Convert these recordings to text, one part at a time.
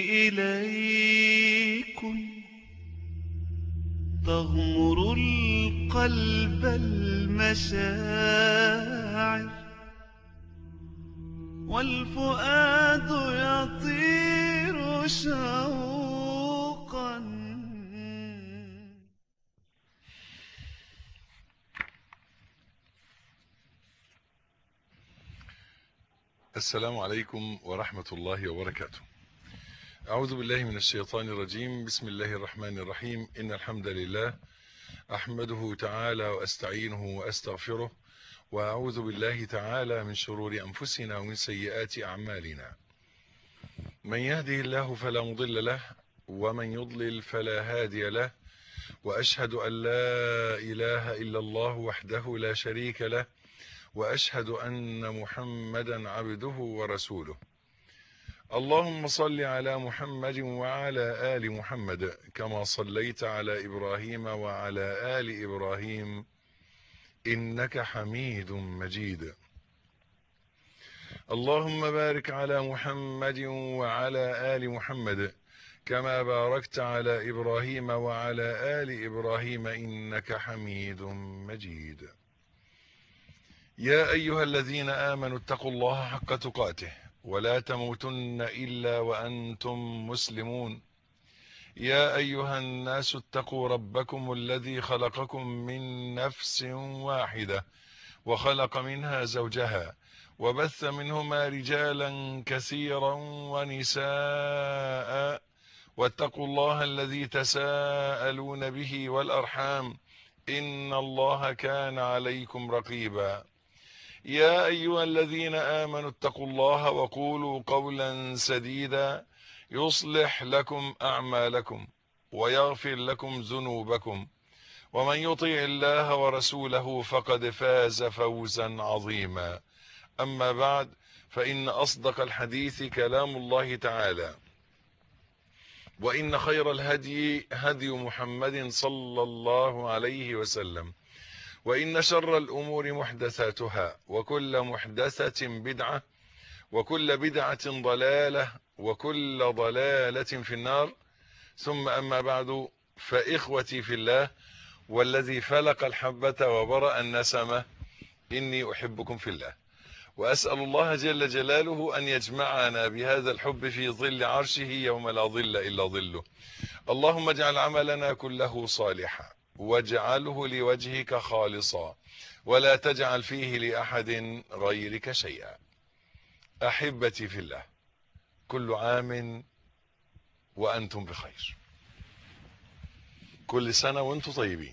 إليكم تغمر القلب المشاعر والفؤاد يطير شوقا السلام عليكم ورحمة الله وبركاته أعوذ بالله من الشيطان الرجيم بسم الله الرحمن الرحيم إن الحمد لله أحمده تعالى وأستعينه وأستغفره وأعوذ بالله تعالى من شرور أنفسنا ومن سيئات أعمالنا من يهده الله فلا مضل له ومن يضلل فلا هادي له وأشهد أن لا إله إلا الله وحده لا شريك له وأشهد أن محمدا عبده ورسوله اللهم صل على محمد وعلى آل محمد كما صليت على إبراهيم وعلى آل إبراهيم إنك حميد مجيد اللهم بارك على محمد وعلى آل محمد كما باركت على إبراهيم وعلى آل إبراهيم إنك حميد مجيد يا أيها الذين آمنوا اتقوا الله حق تقاته ولا تموتن إلا وأنتم مسلمون يا أيها الناس اتقوا ربكم الذي خلقكم من نفس واحدة وخلق منها زوجها وبث منهما رجالا كثيرا ونساء واتقوا الله الذي تساءلون به والأرحام إن الله كان عليكم رقيبا يا أيها الذين آمنوا اتقوا الله وقولوا قولا سديدا يصلح لكم أعمالكم ويغفر لكم ذنوبكم ومن يطيع الله ورسوله فقد فاز فوزا عظيما أما بعد فإن أصدق الحديث كلام الله تعالى وإن خير الهدي هدي محمد صلى الله عليه وسلم وإن شر الأمور محدثاتها وكل محدثة بدعة وكل بدعة ضلالة وكل ضلالة في النار ثم أما بعد فإخوتي في الله والذي فلق الحبة وبرأ النسمة إني أحبكم في الله وأسأل الله جل جلاله أن يجمعنا بهذا الحب في ظل عرشه يوم لا ظل إلا ظله اللهم اجعل عملنا كله صالحا واجعله لوجهك خالصا ولا تجعل فيه لأحد غيرك شيئا أحبتي في الله كل عام وأنتم بخير كل سنة وأنتم طيبين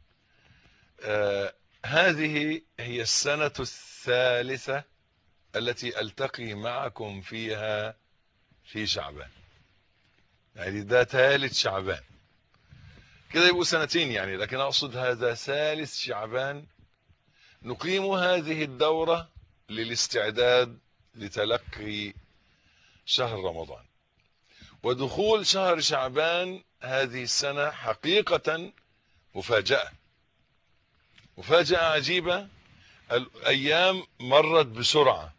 آه هذه هي السنة الثالثة التي ألتقي معكم فيها في شعبان يعني ده ثالث شعبان كده يبقوا سنتين يعني لكن أقصد هذا ثالث شعبان نقيم هذه الدورة للاستعداد لتلقي شهر رمضان ودخول شهر شعبان هذه السنة حقيقة مفاجأة مفاجأة عجيبة الأيام مرت بسرعة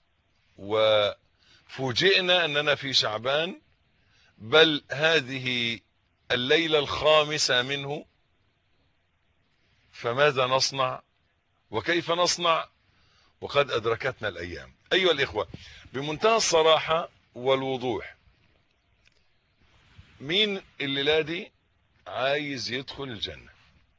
وفوجئنا أننا في شعبان بل هذه الليلة الخامسة منه فماذا نصنع وكيف نصنع وقد أدركتنا الأيام أيها الإخوة بمنتهى الصراحة والوضوح مين الليلة دي عايز يدخل الجنة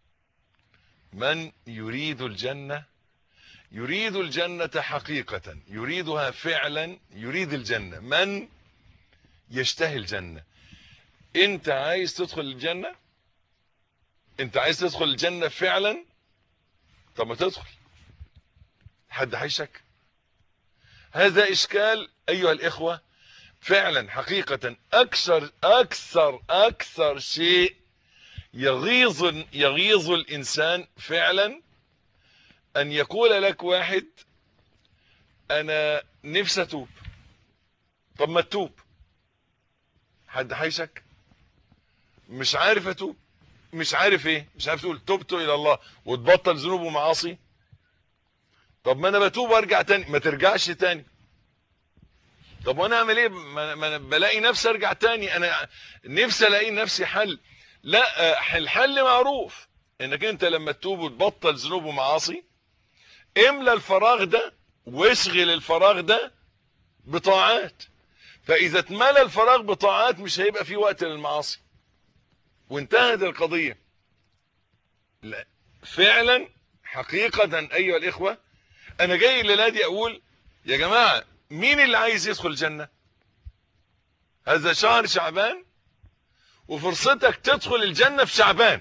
من يريد الجنة يريد الجنة حقيقة يريدها فعلا يريد الجنة من يشتهي الجنة انت عايز تدخل الجنة انت عايز تدخل الجنة فعلا طب ما تدخل حد هيشك هذا اشكال ايها الاخوة فعلا حقيقة اكثر اكثر اكثر شيء يغيظ يغيظ الانسان فعلا ان يقول لك واحد انا نفسي اتوب طب ما تتوب حد هيشك مش عارف اتوب مش عارف ايه مش عارف تقول تبت الى الله وتبطل ذنوب ومعاصي طب ما انا بتوب وارجع تاني ما ترجعش تاني طب وانا اعمل ايه ما ما انا بلاقي نفسي ارجع تاني انا نفسي الاقي نفسي حل لا آه، الحل معروف انك انت لما تتوب وتبطل ذنوب ومعاصي املى الفراغ ده واشغل الفراغ ده بطاعات فاذا اتملى الفراغ بطاعات مش هيبقى في وقت للمعاصي وانتهت القضية لا فعلا حقيقة ايها الاخوة انا جاي الليلة دي اقول يا جماعة مين اللي عايز يدخل الجنة هذا شهر شعبان وفرصتك تدخل الجنة في شعبان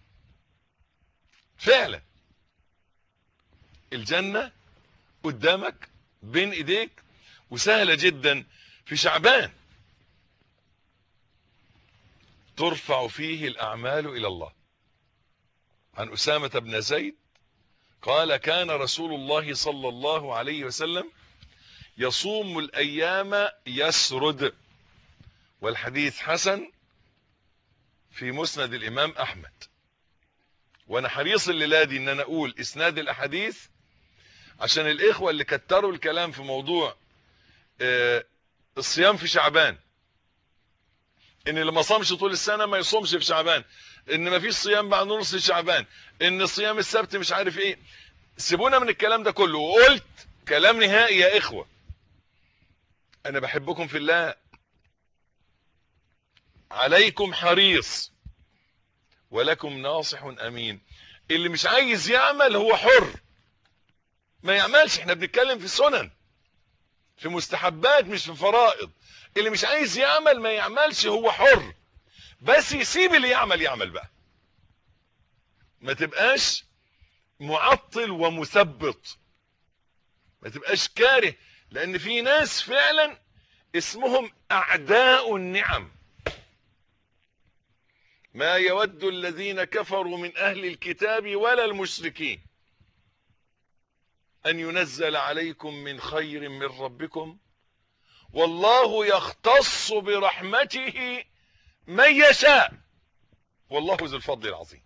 فعلا الجنة قدامك بين ايديك وسهلة جدا في شعبان ترفع فيه الاعمال الى الله عن اسامة بن زيد قال كان رسول الله صلى الله عليه وسلم يصوم الايام يسرد والحديث حسن في مسند الامام احمد وانا حريص الليله دي ان انا اقول اسناد الاحاديث عشان الاخوه اللي كتروا الكلام في موضوع آه، الصيام في شعبان ان اللي ما صامش طول السنه ما يصومش في شعبان ان ما فيش صيام بعد نص شعبان ان صيام السبت مش عارف ايه سيبونا من الكلام ده كله وقلت كلام نهائي يا اخوه انا بحبكم في الله عليكم حريص ولكم ناصح امين اللي مش عايز يعمل هو حر ما يعملش احنا بنتكلم في سنن في مستحبات مش في فرائض اللي مش عايز يعمل ما يعملش هو حر بس يسيب اللي يعمل يعمل بقى ما تبقاش معطل ومثبط ما تبقاش كاره لان في ناس فعلا اسمهم اعداء النعم ما يود الذين كفروا من اهل الكتاب ولا المشركين ان ينزل عليكم من خير من ربكم والله يختص برحمته من يشاء والله ذو الفضل العظيم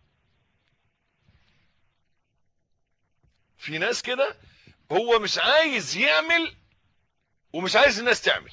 في ناس كده هو مش عايز يعمل ومش عايز الناس تعمل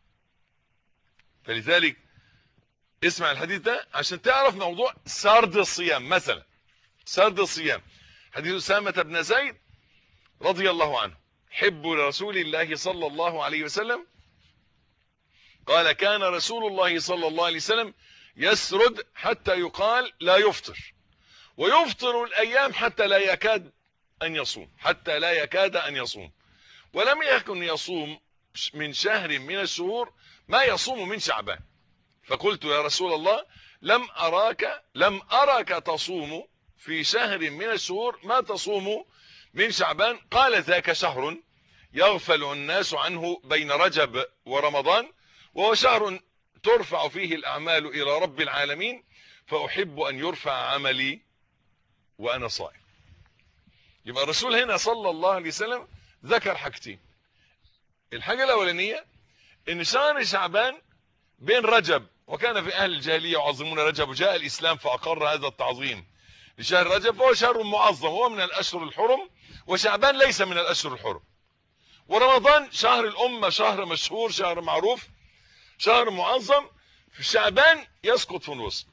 فلذلك اسمع الحديث ده عشان تعرف موضوع سرد الصيام مثلا سرد الصيام حديث أسامة بن زيد رضي الله عنه حب رسول الله صلى الله عليه وسلم قال كان رسول الله صلى الله عليه وسلم يسرد حتى يقال لا يفطر ويفطر الأيام حتى لا يكاد أن يصوم حتى لا يكاد أن يصوم ولم يكن يصوم من شهر من الشهور ما يصوم من شعبان فقلت يا رسول الله لم أراك لم أراك تصوم في شهر من الشهور ما تصوم من شعبان قال ذاك شهر يغفل الناس عنه بين رجب ورمضان وهو شهر ترفع فيه الأعمال إلى رب العالمين فأحب أن يرفع عملي وأنا صائم يبقى الرسول هنا صلى الله عليه وسلم ذكر حاجتين الحاجة الأولانية إن شهر شعبان بين رجب وكان في أهل الجاهلية يعظمون رجب وجاء الإسلام فأقر هذا التعظيم لشهر رجب فهو شهر معظم هو من الأشهر الحرم وشعبان ليس من الأشهر الحرم ورمضان شهر الأمة شهر مشهور شهر معروف شهر معظم في شعبان يسقط في الوسط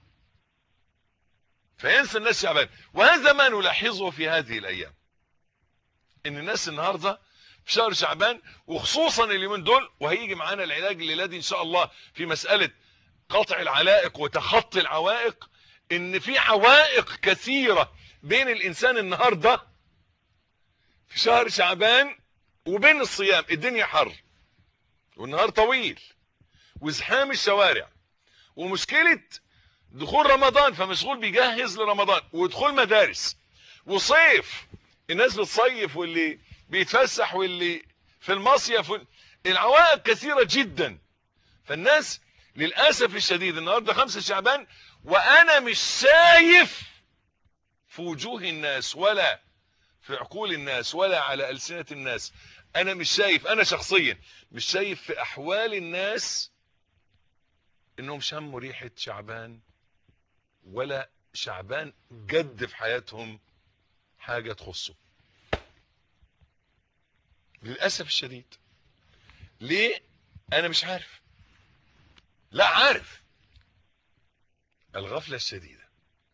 فينسى الناس شعبان وهذا ما نلاحظه في هذه الأيام ان الناس النهاردة في شهر شعبان وخصوصا اليومين دول وهيجي معانا العلاج الليلة دي ان شاء الله في مسألة قطع العلائق وتخطي العوائق ان في عوائق كثيرة بين الانسان النهاردة في شهر شعبان وبين الصيام الدنيا حر والنهار طويل وازحام الشوارع ومشكلة دخول رمضان فمشغول بيجهز لرمضان ودخول مدارس وصيف الناس بتصيف واللي بيتفسح واللي في المصيف العوائق كثيرة جدا فالناس للأسف الشديد النهاردة خمسة شعبان وأنا مش شايف في وجوه الناس ولا في عقول الناس ولا على ألسنة الناس أنا مش شايف أنا شخصيا مش شايف في أحوال الناس إنهم شموا ريحة شعبان ولا شعبان جد في حياتهم حاجة تخصه للأسف الشديد ليه انا مش عارف لا عارف الغفلة الشديدة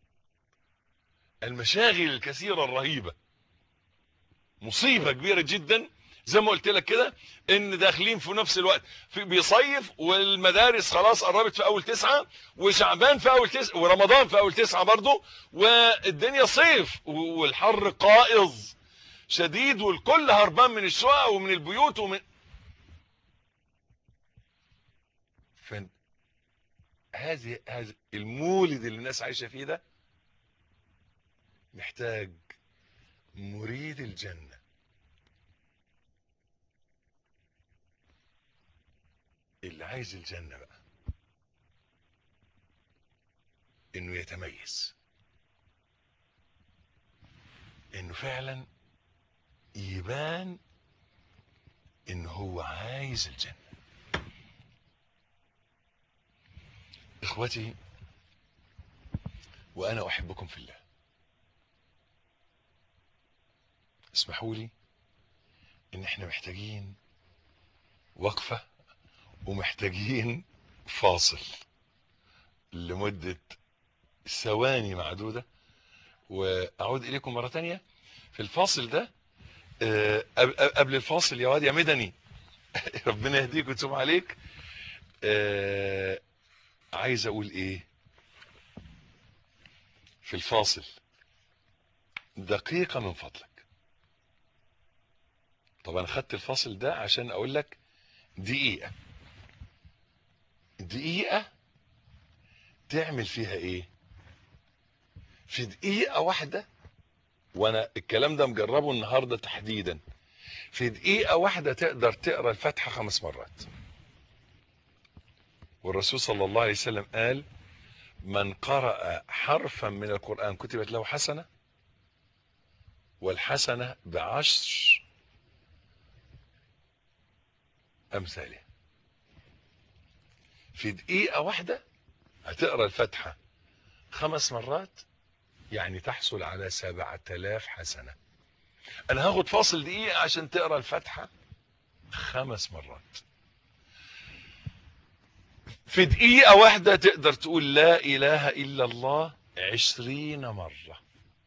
المشاغل الكثيرة الرهيبة مصيبة كبيرة جدا زي ما قلت لك كده ان داخلين في نفس الوقت في بيصيف والمدارس خلاص قربت في اول تسعة وشعبان في اول تسعة ورمضان في اول تسعة برضو والدنيا صيف والحر قائظ شديد والكل هربان من الشقق ومن البيوت ومن فن هذه هذا المولد اللي الناس عايشه فيه ده محتاج مريد الجنه اللي عايز الجنه بقى انه يتميز انه فعلا يبان ان هو عايز الجنه اخوتي وانا احبكم في الله اسمحوا لي ان احنا محتاجين وقفة ومحتاجين فاصل لمدة ثواني معدودة واعود اليكم مرة تانية في الفاصل ده آه، قبل قبل الفاصل يا واد يا مدني ربنا يهديك ويتوب عليك آه، عايز اقول ايه في الفاصل دقيقة من فضلك طب انا خدت الفاصل ده عشان اقول لك دقيقة دقيقة تعمل فيها ايه في دقيقة واحدة وانا الكلام ده مجربه النهاردة تحديدا في دقيقة واحدة تقدر تقرأ الفاتحة خمس مرات والرسول صلى الله عليه وسلم قال من قرأ حرفا من القرآن كتبت له حسنة والحسنة بعشر أمثالها في دقيقة واحدة هتقرأ الفاتحة خمس مرات يعني تحصل على سبعة آلاف حسنة أنا هاخد فاصل دقيقة عشان تقرأ الفاتحة خمس مرات في دقيقة واحدة تقدر تقول لا إله إلا الله عشرين مرة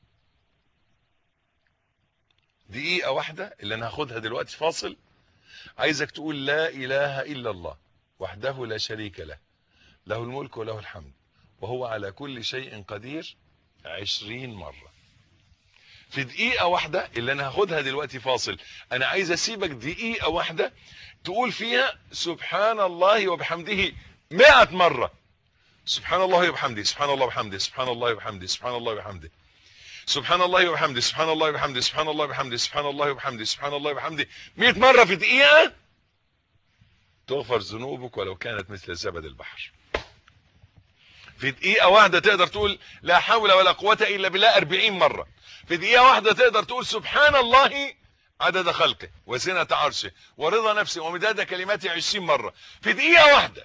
دقيقة واحدة اللي أنا هاخدها دلوقتي فاصل عايزك تقول لا إله إلا الله وحده لا شريك له له الملك وله الحمد وهو على كل شيء قدير عشرين مرة في دقيقة واحدة اللي أنا هاخدها دلوقتي فاصل أنا عايز أسيبك دقيقة واحدة تقول فيها سبحان الله وبحمده مئة مرة سبحان الله وبحمده سبحان الله وبحمده سبحان الله وبحمده سبحان الله وبحمده سبحان الله وبحمده سبحان الله وبحمده سبحان الله وبحمده سبحان الله وبحمده سبحان الله وبحمده 100 مرة في دقيقة تغفر ذنوبك ولو كانت مثل زبد البحر في دقيقة واحدة تقدر تقول لا حول ولا قوة إلا بالله 40 مرة في دقيقة واحدة تقدر تقول سبحان الله عدد خلقه وزنة عرشه ورضا نفسه ومداد كلماته 20 مرة في دقيقة واحدة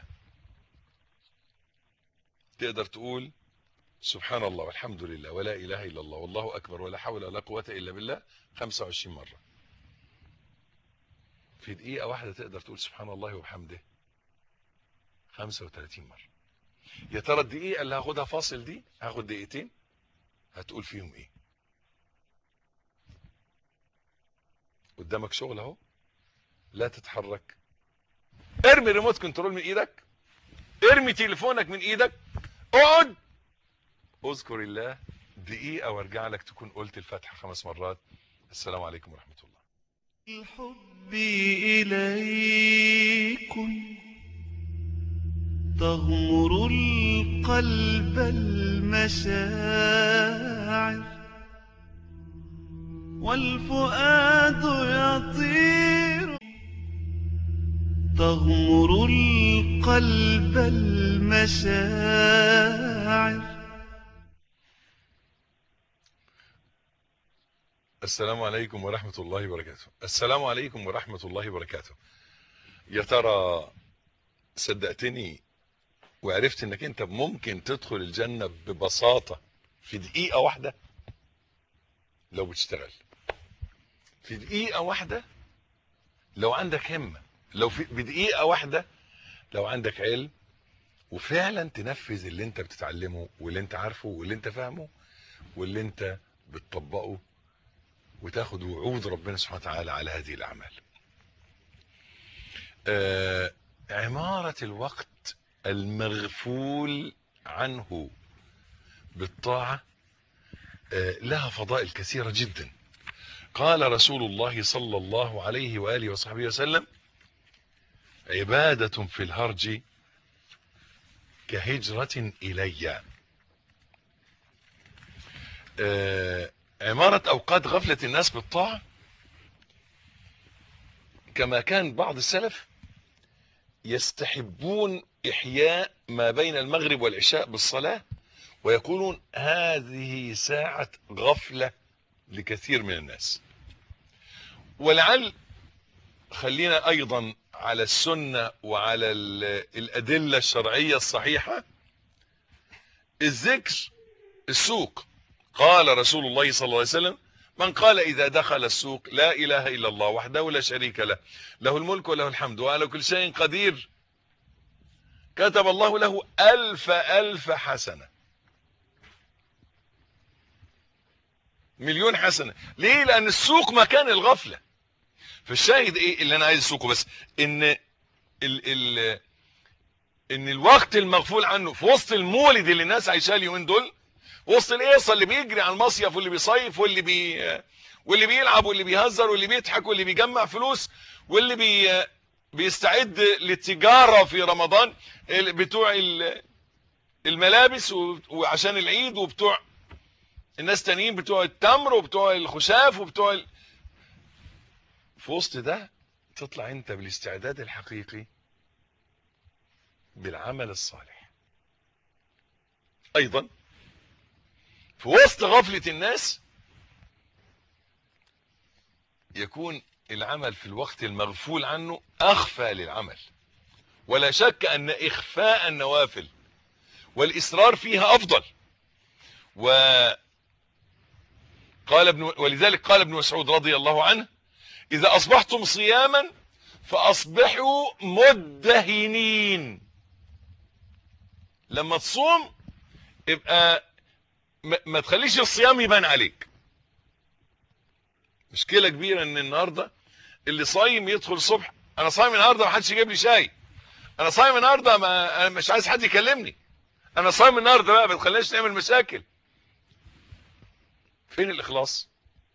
تقدر تقول سبحان الله والحمد لله ولا إله إلا الله والله أكبر ولا حول ولا قوة إلا بالله 25 مرة في دقيقة واحدة تقدر تقول سبحان الله وبحمده 35 مرة يا ترى الدقيقة اللي هاخدها فاصل دي هاخد دقيقتين هتقول فيهم ايه قدامك شغل اهو لا تتحرك ارمي ريموت كنترول من ايدك ارمي تليفونك من ايدك اقعد اذكر الله دقيقة وارجع لك تكون قلت الفاتحة خمس مرات السلام عليكم ورحمة الله الحب إليكم تغمر القلب المشاعر والفؤاد يطير تغمر القلب المشاعر السلام عليكم ورحمة الله وبركاته السلام عليكم ورحمة الله وبركاته يا ترى صدقتني وعرفت انك انت ممكن تدخل الجنة ببساطة في دقيقة واحدة لو بتشتغل في دقيقة واحدة لو عندك همة لو في بدقيقة واحدة لو عندك علم وفعلا تنفذ اللي انت بتتعلمه واللي انت عارفه واللي انت فاهمه واللي انت بتطبقه وتاخد وعود ربنا سبحانه وتعالى على هذه الاعمال آه عمارة الوقت المغفول عنه بالطاعة آه لها فضائل كثيرة جدا قال رسول الله صلى الله عليه وآله وصحبه وسلم عبادة في الهرج كهجرة إلي آه عمارة أوقات غفلة الناس بالطاعة كما كان بعض السلف يستحبون إحياء ما بين المغرب والعشاء بالصلاة ويقولون هذه ساعة غفلة لكثير من الناس ولعل خلينا أيضا على السنة وعلى الأدلة الشرعية الصحيحة الذكر السوق قال رسول الله صلى الله عليه وسلم من قال إذا دخل السوق لا إله إلا الله وحده لا شريك له له الملك وله الحمد وعلى كل شيء قدير كتب الله له ألف ألف حسنة مليون حسنة ليه لأن السوق مكان الغفلة فالشاهد ايه اللي انا عايز اسوقه بس ان ال ال ان الوقت المغفول عنه في وسط المولد اللي الناس عايشاه اليومين دول وسط القصه اللي بيجري على المصيف واللي بيصيف واللي بي واللي بيلعب واللي بيهزر واللي بيضحك واللي بيجمع فلوس واللي بي بيستعد للتجاره في رمضان بتوع الملابس وعشان العيد وبتوع الناس تانيين بتوع التمر وبتوع الخشاف وبتوع ال... في وسط ده تطلع انت بالاستعداد الحقيقي بالعمل الصالح ايضا في وسط غفلة الناس يكون العمل في الوقت المغفول عنه اخفى للعمل ولا شك ان اخفاء النوافل والاصرار فيها افضل و قال ابن ولذلك قال ابن مسعود رضي الله عنه اذا اصبحتم صياما فاصبحوا مدهنين لما تصوم يبقى ما تخليش الصيام يبان عليك مشكله كبيره ان النهارده اللي صايم يدخل الصبح انا صايم النهارده ما حدش يجيب لي شاي انا صايم النهارده ما انا مش عايز حد يكلمني انا صايم النهارده بقى ما تخليناش نعمل مشاكل فين الاخلاص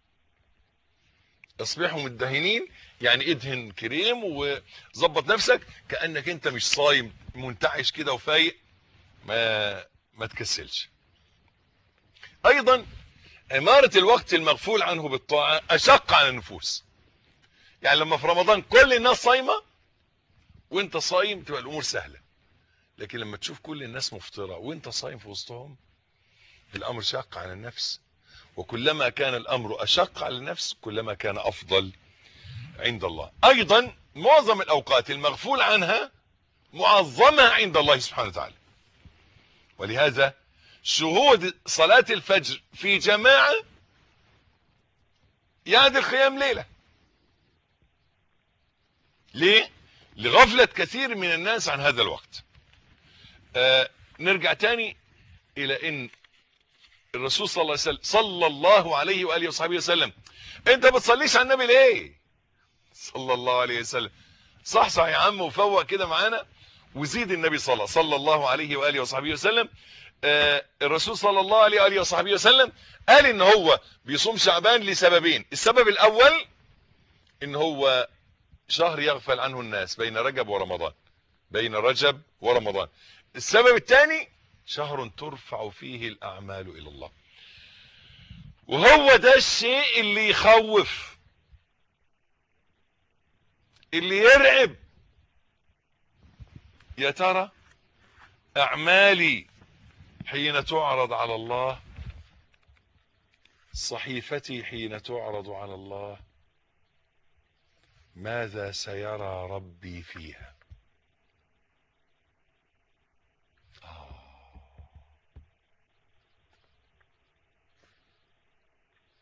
اصبحوا مدهنين يعني ادهن كريم وظبط نفسك كانك انت مش صايم منتعش كده وفايق ما ما تكسلش ايضا عمارة الوقت المغفول عنه بالطاعة اشق على النفوس يعني لما في رمضان كل الناس صايمة وانت صايم تبقى الامور سهلة لكن لما تشوف كل الناس مفطرة وانت صايم في وسطهم الامر شاق على النفس وكلما كان الامر اشق على النفس كلما كان افضل عند الله ايضا معظم الاوقات المغفول عنها معظمة عند الله سبحانه وتعالى ولهذا شهود صلاة الفجر في جماعة يعدل قيام ليلة ليه لغفلة كثير من الناس عن هذا الوقت آه نرجع تاني الى ان الرسول صلى الله عليه وسلم صلى الله عليه واله وصحبه وسلم انت بتصليش على النبي ليه صلى الله عليه وسلم صح صح يا عم وفوق كده معانا وزيد النبي صلى صلى الله عليه واله وصحبه وسلم آه الرسول صلى الله عليه واله وصحبه وسلم قال ان هو بيصوم شعبان لسببين السبب الاول ان هو شهر يغفل عنه الناس بين رجب ورمضان بين رجب ورمضان السبب الثاني شهر ترفع فيه الاعمال الى الله وهو ده الشيء اللي يخوف اللي يرعب يا ترى اعمالي حين تعرض على الله صحيفتي حين تعرض على الله ماذا سيرى ربي فيها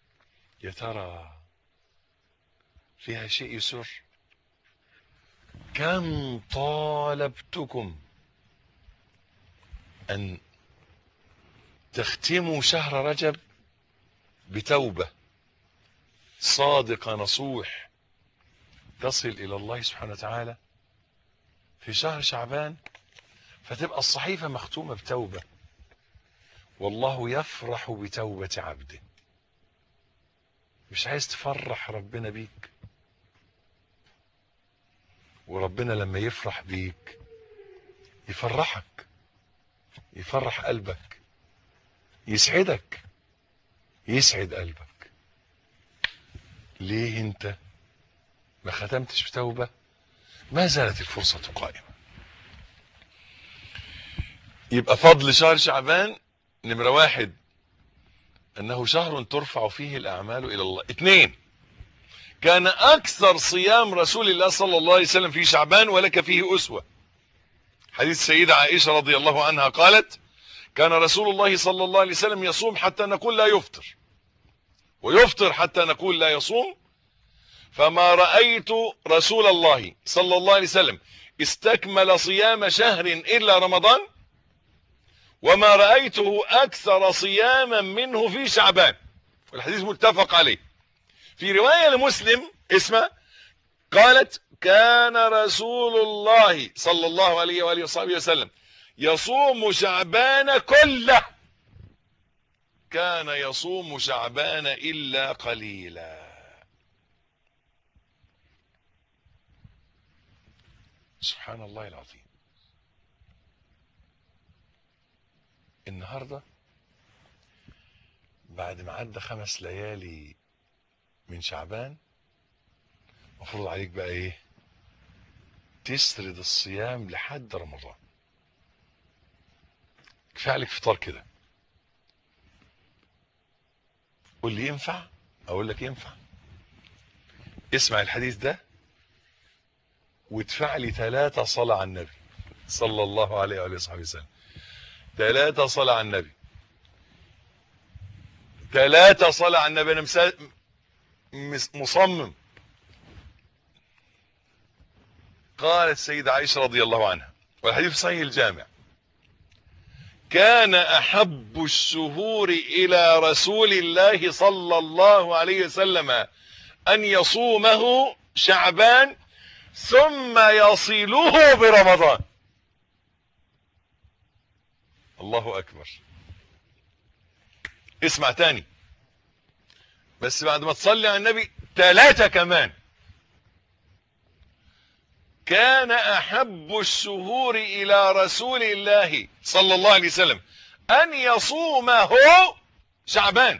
يا ترى فيها شيء يسر كم طالبتكم أن تختموا شهر رجب بتوبة صادقة نصوح تصل إلى الله سبحانه وتعالى في شهر شعبان فتبقى الصحيفة مختومة بتوبة والله يفرح بتوبة عبده مش عايز تفرح ربنا بيك وربنا لما يفرح بيك يفرحك يفرح قلبك يسعدك يسعد قلبك ليه انت ما ختمتش بتوبة ما زالت الفرصة قائمة يبقى فضل شهر شعبان نمرة واحد انه شهر ترفع فيه الاعمال الى الله اثنين كان اكثر صيام رسول الله صلى الله عليه وسلم في شعبان ولك فيه اسوة حديث السيدة عائشة رضي الله عنها قالت كان رسول الله صلى الله عليه وسلم يصوم حتى نقول لا يفطر ويفطر حتى نقول لا يصوم فما رأيت رسول الله صلى الله عليه وسلم استكمل صيام شهر إلا رمضان وما رأيته أكثر صياما منه في شعبان والحديث متفق عليه في رواية لمسلم اسمه قالت كان رسول الله صلى الله عليه وآله وصحبه وسلم يصوم شعبان كله كان يصوم شعبان إلا قليلا سبحان الله العظيم النهاردة بعد ما عدى خمس ليالي من شعبان مفروض عليك بقى ايه تسرد الصيام لحد رمضان كفايه عليك فطار كده قول لي ينفع اقول لك ينفع اسمع الحديث ده وادفع لي ثلاثة صلاة على النبي صلى الله عليه وآله وصحبه وسلم ثلاثة صلاة على النبي ثلاثة صلاة على النبي أنا مسا... مس- مصمم قالت السيدة عائشة رضي الله عنها والحديث في صحيح الجامع كان أحب الشهور إلى رسول الله صلى الله عليه وسلم أن يصومه شعبان ثم يصله برمضان الله أكبر اسمع تاني بس بعد ما تصلي على النبي ثلاثة كمان كان أحب الشهور إلى رسول الله صلى الله عليه وسلم أن يصومه شعبان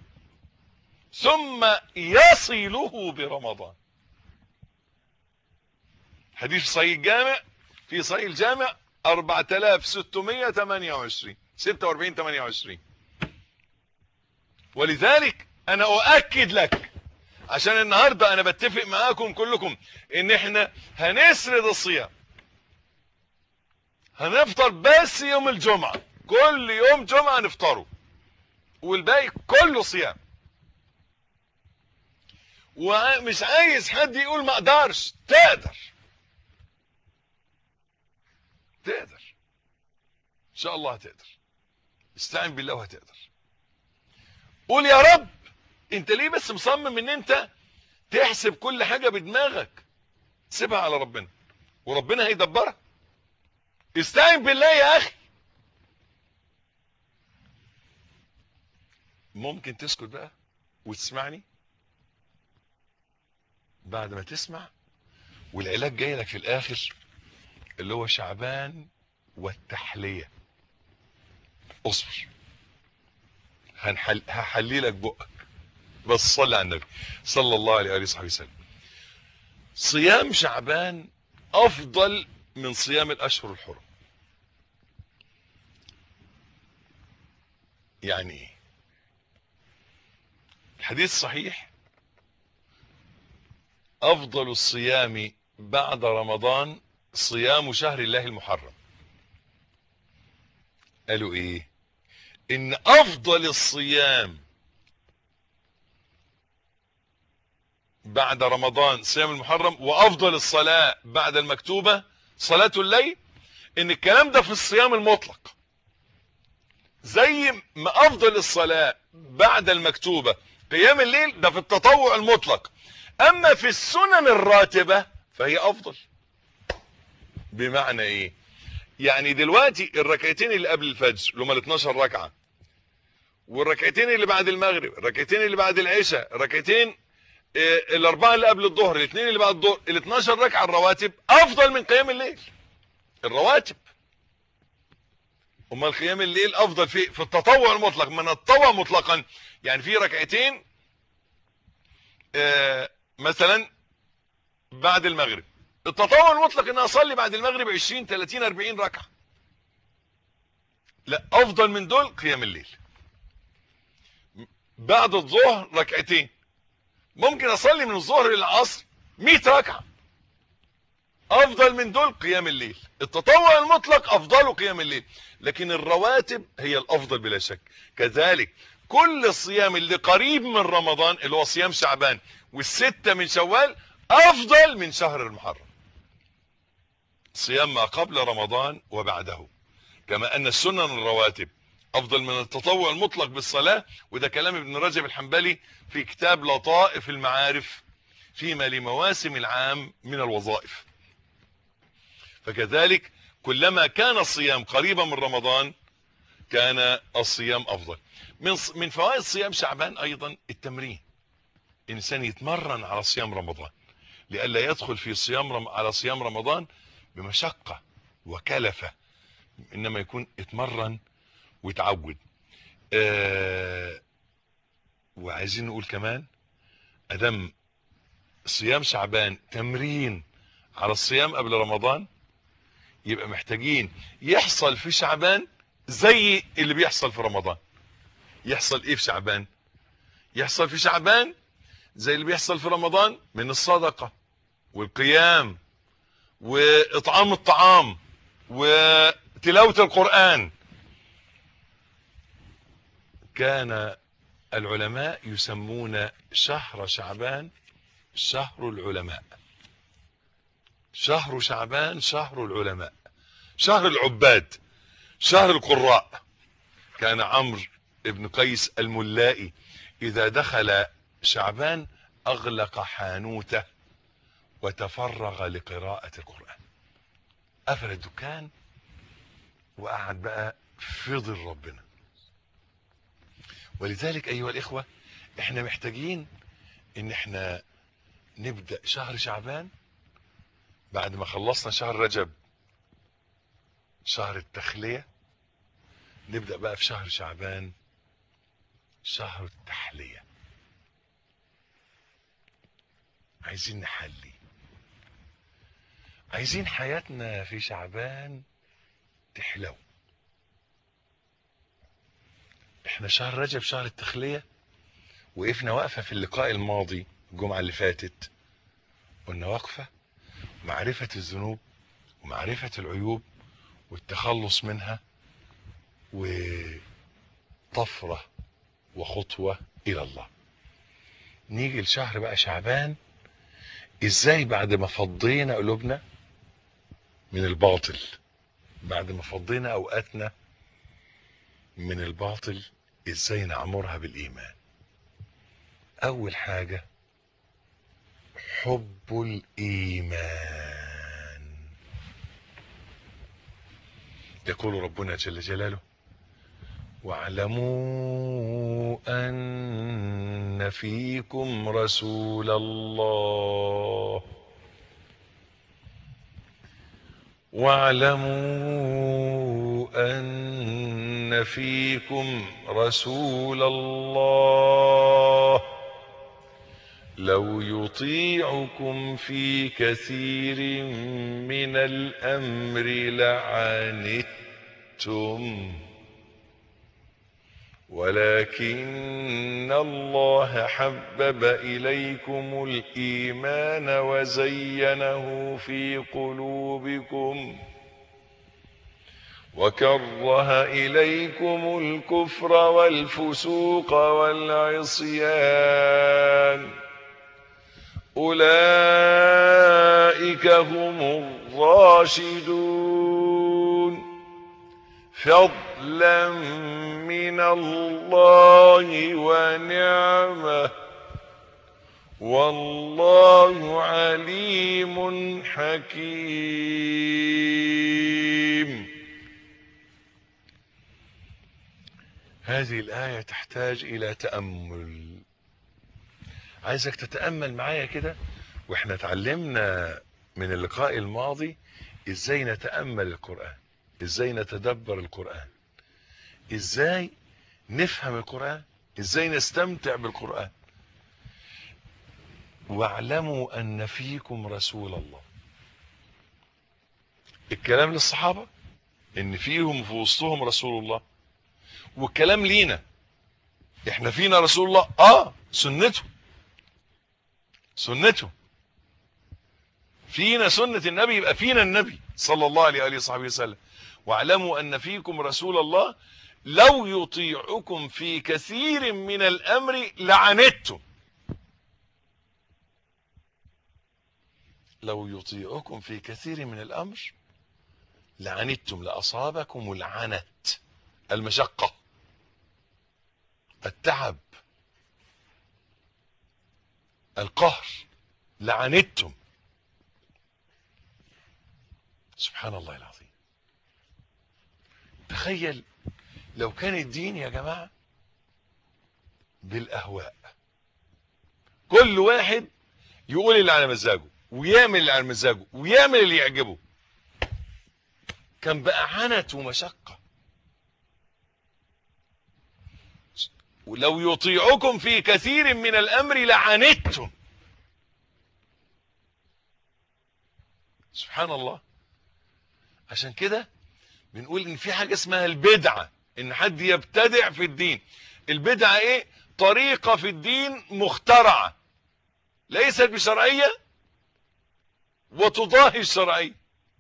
ثم يصله برمضان حديث صحيح الجامع في صحيح الجامع 4628 46 28 ولذلك انا اؤكد لك عشان النهارده انا بتفق معاكم كلكم ان احنا هنسرد الصيام هنفطر بس يوم الجمعة كل يوم جمعة نفطره والباقي كله صيام ومش عايز حد يقول ما اقدرش تقدر تقدر ان شاء الله هتقدر استعن بالله وهتقدر قول يا رب انت ليه بس مصمم ان انت تحسب كل حاجة بدماغك سيبها على ربنا وربنا هيدبرها استعن بالله يا اخي ممكن تسكت بقى وتسمعني بعد ما تسمع والعلاج جاي لك في الاخر اللي هو شعبان والتحلية اصبر هنحل هحلي لك بقك بس صلي على النبي صلى الله عليه وآله وصحبه وسلم صيام شعبان افضل من صيام الاشهر الحرم يعني ايه الحديث صحيح افضل الصيام بعد رمضان صيام شهر الله المحرم قالوا ايه ان افضل الصيام بعد رمضان صيام المحرم وافضل الصلاة بعد المكتوبة صلاة الليل ان الكلام ده في الصيام المطلق زي ما افضل الصلاة بعد المكتوبة قيام الليل ده في التطوع المطلق اما في السنن الراتبة فهي افضل بمعنى ايه يعني دلوقتي الركعتين اللي قبل الفجر اللي هم ال 12 ركعه والركعتين اللي بعد المغرب الركعتين اللي بعد العشاء الركعتين آه، الاربعه اللي قبل الظهر الاثنين اللي بعد الظهر ال 12 ركعه الرواتب افضل من قيام الليل الرواتب امال قيام الليل افضل في في التطوع المطلق من التطوع مطلقا يعني في ركعتين آه، مثلا بعد المغرب التطوع المطلق ان اصلي بعد المغرب 20 30 40 ركعه لا افضل من دول قيام الليل بعد الظهر ركعتين ممكن اصلي من الظهر للعصر 100 ركعه افضل من دول قيام الليل التطوع المطلق افضله قيام الليل لكن الرواتب هي الافضل بلا شك كذلك كل الصيام اللي قريب من رمضان اللي هو صيام شعبان والستة من شوال افضل من شهر المحرم صيام ما قبل رمضان وبعده كما ان السنن الرواتب افضل من التطوع المطلق بالصلاة وده كلام ابن رجب الحنبلي في كتاب لطائف المعارف فيما لمواسم العام من الوظائف فكذلك كلما كان الصيام قريبا من رمضان كان الصيام افضل من من فوائد صيام شعبان ايضا التمرين انسان يتمرن على صيام رمضان لئلا يدخل في صيام رم... على صيام رمضان بمشقة وكلفة انما يكون اتمرن ويتعود آه وعايزين نقول كمان ادم صيام شعبان تمرين على الصيام قبل رمضان يبقى محتاجين يحصل في شعبان زي اللي بيحصل في رمضان يحصل ايه في شعبان يحصل في شعبان زي اللي بيحصل في رمضان من الصدقة والقيام واطعام الطعام وتلاوة القرآن كان العلماء يسمون شهر شعبان شهر العلماء شهر شعبان شهر العلماء شهر العباد شهر القراء كان عمرو ابن قيس الملائي اذا دخل شعبان اغلق حانوته وتفرغ لقراءة القرآن قفل الدكان وقعد بقى في ظل ربنا ولذلك ايها الاخوة احنا محتاجين ان احنا نبدأ شهر شعبان بعد ما خلصنا شهر رجب شهر التخلية نبدأ بقى في شهر شعبان شهر التحلية عايزين نحلي عايزين حياتنا في شعبان تحلو احنا شهر رجب شهر التخلية وقفنا وقفة في اللقاء الماضي الجمعة اللي فاتت قلنا وقفة معرفة الذنوب ومعرفة العيوب والتخلص منها وطفرة وخطوة إلى الله نيجي لشهر بقى شعبان ازاي بعد ما فضينا قلوبنا من الباطل بعد ما فضينا اوقاتنا من الباطل ازاي نعمرها بالايمان اول حاجة حب الايمان يقول ربنا جل جلاله واعلموا ان فيكم رسول الله واعلموا ان فيكم رسول الله لو يطيعكم في كثير من الامر لعنتم ولكن الله حبب اليكم الايمان وزينه في قلوبكم وكره اليكم الكفر والفسوق والعصيان أولئك هم الراشدون فضلا من الله ونعمه والله عليم حكيم هذه الآية تحتاج إلى تأمل عايزك تتأمل معايا كده واحنا اتعلمنا من اللقاء الماضي ازاي نتأمل القرآن ازاي نتدبر القرآن ازاي نفهم القرآن ازاي نستمتع بالقرآن واعلموا ان فيكم رسول الله الكلام للصحابة ان فيهم في وسطهم رسول الله والكلام لينا احنا فينا رسول الله اه سنته سنته فينا سنة النبي يبقى فينا النبي صلى الله عليه وآله وصحبه وسلم واعلموا أن فيكم رسول الله لو يطيعكم في كثير من الأمر لعنتم لو يطيعكم في كثير من الأمر لعنتم لأصابكم العنت المشقة التعب القهر لعنتم سبحان الله العظيم تخيل لو كان الدين يا جماعة بالأهواء كل واحد يقول اللي على مزاجه ويعمل اللي على مزاجه ويعمل اللي يعجبه كان بقى عنت ومشقة ولو يطيعكم في كثير من الأمر لعنتم سبحان الله عشان كده بنقول ان في حاجة اسمها البدعة ان حد يبتدع في الدين البدعة ايه طريقة في الدين مخترعة ليست بشرعية وتضاهي الشرعية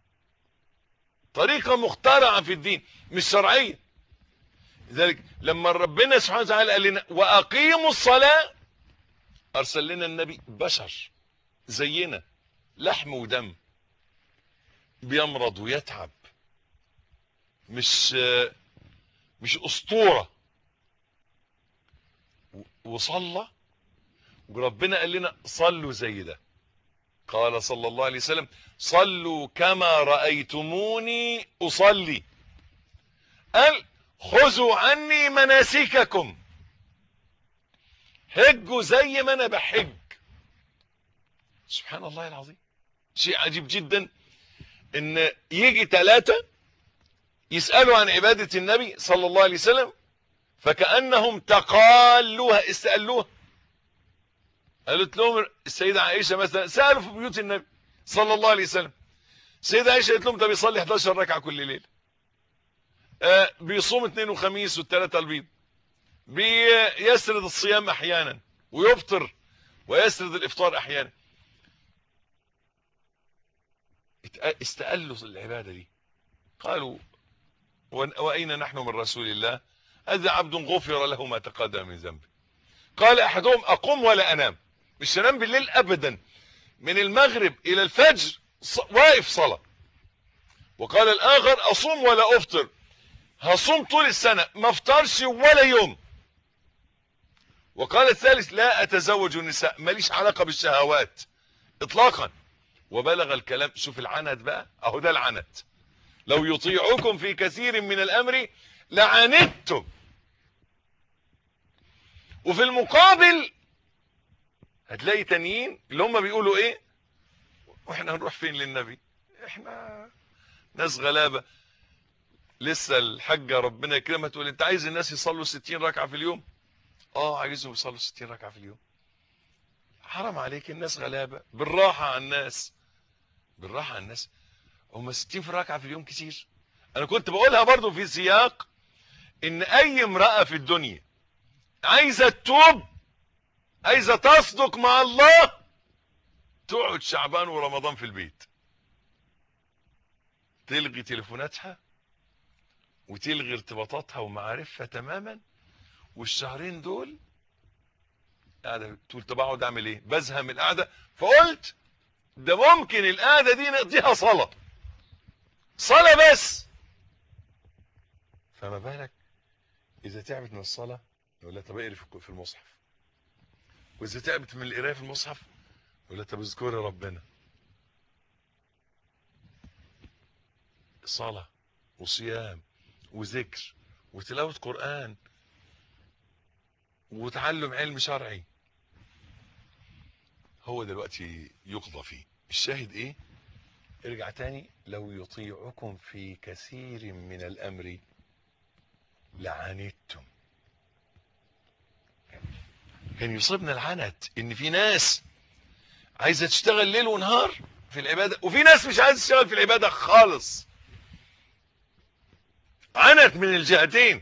طريقة مخترعة في الدين مش شرعية لذلك لما ربنا سبحانه وتعالى قال لنا واقيموا الصلاة ارسل لنا النبي بشر زينا لحم ودم بيمرض ويتعب مش مش اسطورة وصلى وربنا قال لنا صلوا زي ده قال صلى الله عليه وسلم صلوا كما رأيتموني أصلي قال خذوا عني مناسككم هجوا زي ما انا بحج سبحان الله العظيم شيء عجيب جدا ان يجي ثلاثة يسألوا عن عبادة النبي صلى الله عليه وسلم فكأنهم تقالوها استقلوها قالت لهم السيدة عائشة مثلا سألوا في بيوت النبي صلى الله عليه وسلم السيدة عائشة قالت لهم ده بيصلي 11 ركعة كل ليلة آه بيصوم اثنين وخميس والثلاثة البيض بيسرد الصيام احيانا ويفطر ويسرد الافطار احيانا استقلوا العبادة دي قالوا وأين نحن من رسول الله هذا عبد غفر له ما تقدم من ذنبه قال أحدهم أقوم ولا أنام مش أنام بالليل أبدا من المغرب إلى الفجر واقف صلاة وقال الآخر أصوم ولا أفطر هصوم طول السنة ما افطرش ولا يوم وقال الثالث لا أتزوج النساء ماليش علاقة بالشهوات إطلاقا وبلغ الكلام شوف العنت بقى اهو ده العنت لو يطيعكم في كثير من الامر لعنتم وفي المقابل هتلاقي تانيين اللي هم بيقولوا ايه واحنا هنروح فين للنبي احنا ناس غلابة لسه الحاجة ربنا يكرمها تقول انت عايز الناس يصلوا 60 ركعة في اليوم اه عايزهم يصلوا 60 ركعة في اليوم حرام عليك الناس غلابة بالراحة على الناس بالراحة على الناس هم 60 في ركعة في اليوم كتير انا كنت بقولها برضو في سياق ان اي امرأة في الدنيا عايزة تتوب عايزة تصدق مع الله تقعد شعبان ورمضان في البيت تلغي تليفوناتها وتلغي ارتباطاتها ومعارفها تماما والشهرين دول قاعده تقول طب اقعد اعمل ايه بزهق من القعده فقلت ده ممكن القعده دي نقضيها صلاه صلاه بس فما بالك اذا تعبت من الصلاه يقول لها طب اقري في في المصحف واذا تعبت من القرايه في المصحف يقول لها طب اذكري ربنا صلاه وصيام وذكر وتلاوه قران وتعلم علم شرعي هو دلوقتي يقضى فيه الشاهد ايه ارجع تاني لو يطيعكم في كثير من الامر لعنتم كان يصيبنا العنت ان في ناس عايزه تشتغل ليل ونهار في العباده وفي ناس مش عايزه تشتغل في العباده خالص عنت من الجهتين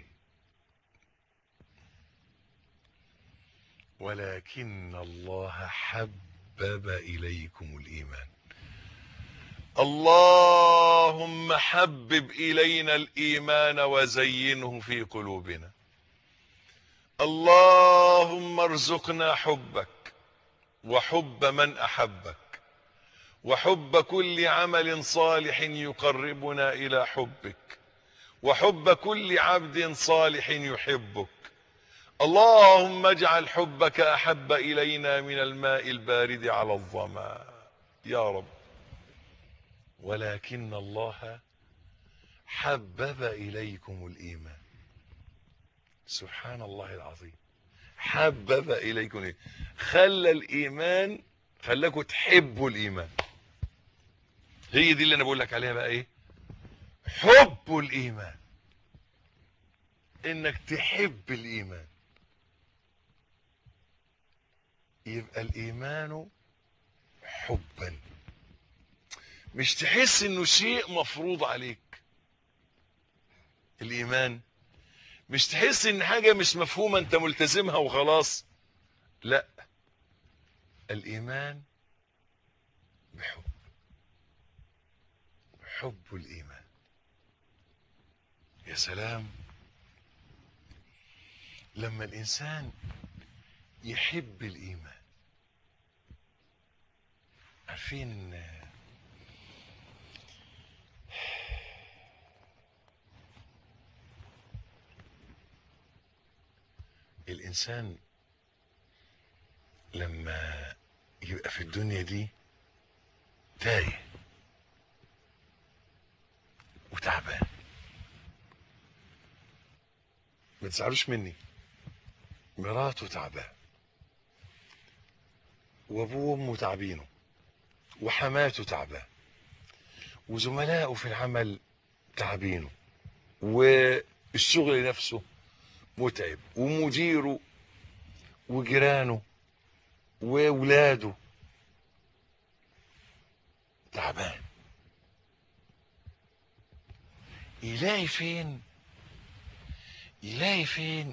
ولكن الله حبب اليكم الايمان اللهم حبب الينا الايمان وزينه في قلوبنا اللهم ارزقنا حبك وحب من احبك وحب كل عمل صالح يقربنا الى حبك وحب كل عبد صالح يحبك اللهم اجعل حبك احب الينا من الماء البارد على الظما يا رب ولكن الله حبب اليكم الايمان سبحان الله العظيم حبب اليكم الإيمان. خلى الايمان خلاكم تحبوا الايمان هي دي اللي انا بقول لك عليها بقى ايه حب الايمان انك تحب الايمان يبقى الايمان حبا مش تحس انه شيء مفروض عليك الايمان مش تحس ان حاجة مش مفهومة انت ملتزمها وخلاص لا الايمان بحب حب الايمان يا سلام لما الانسان يحب الايمان عارفين الانسان لما يبقى في الدنيا دي تايه وتعبان ما تزعلوش مني مراته تعبان وابوه وامه تعبينه وحماته تعبان وزملائه في العمل تعبينه والشغل نفسه متعب ومديره وجيرانه واولاده تعبان يلاقي فين يلاقي فين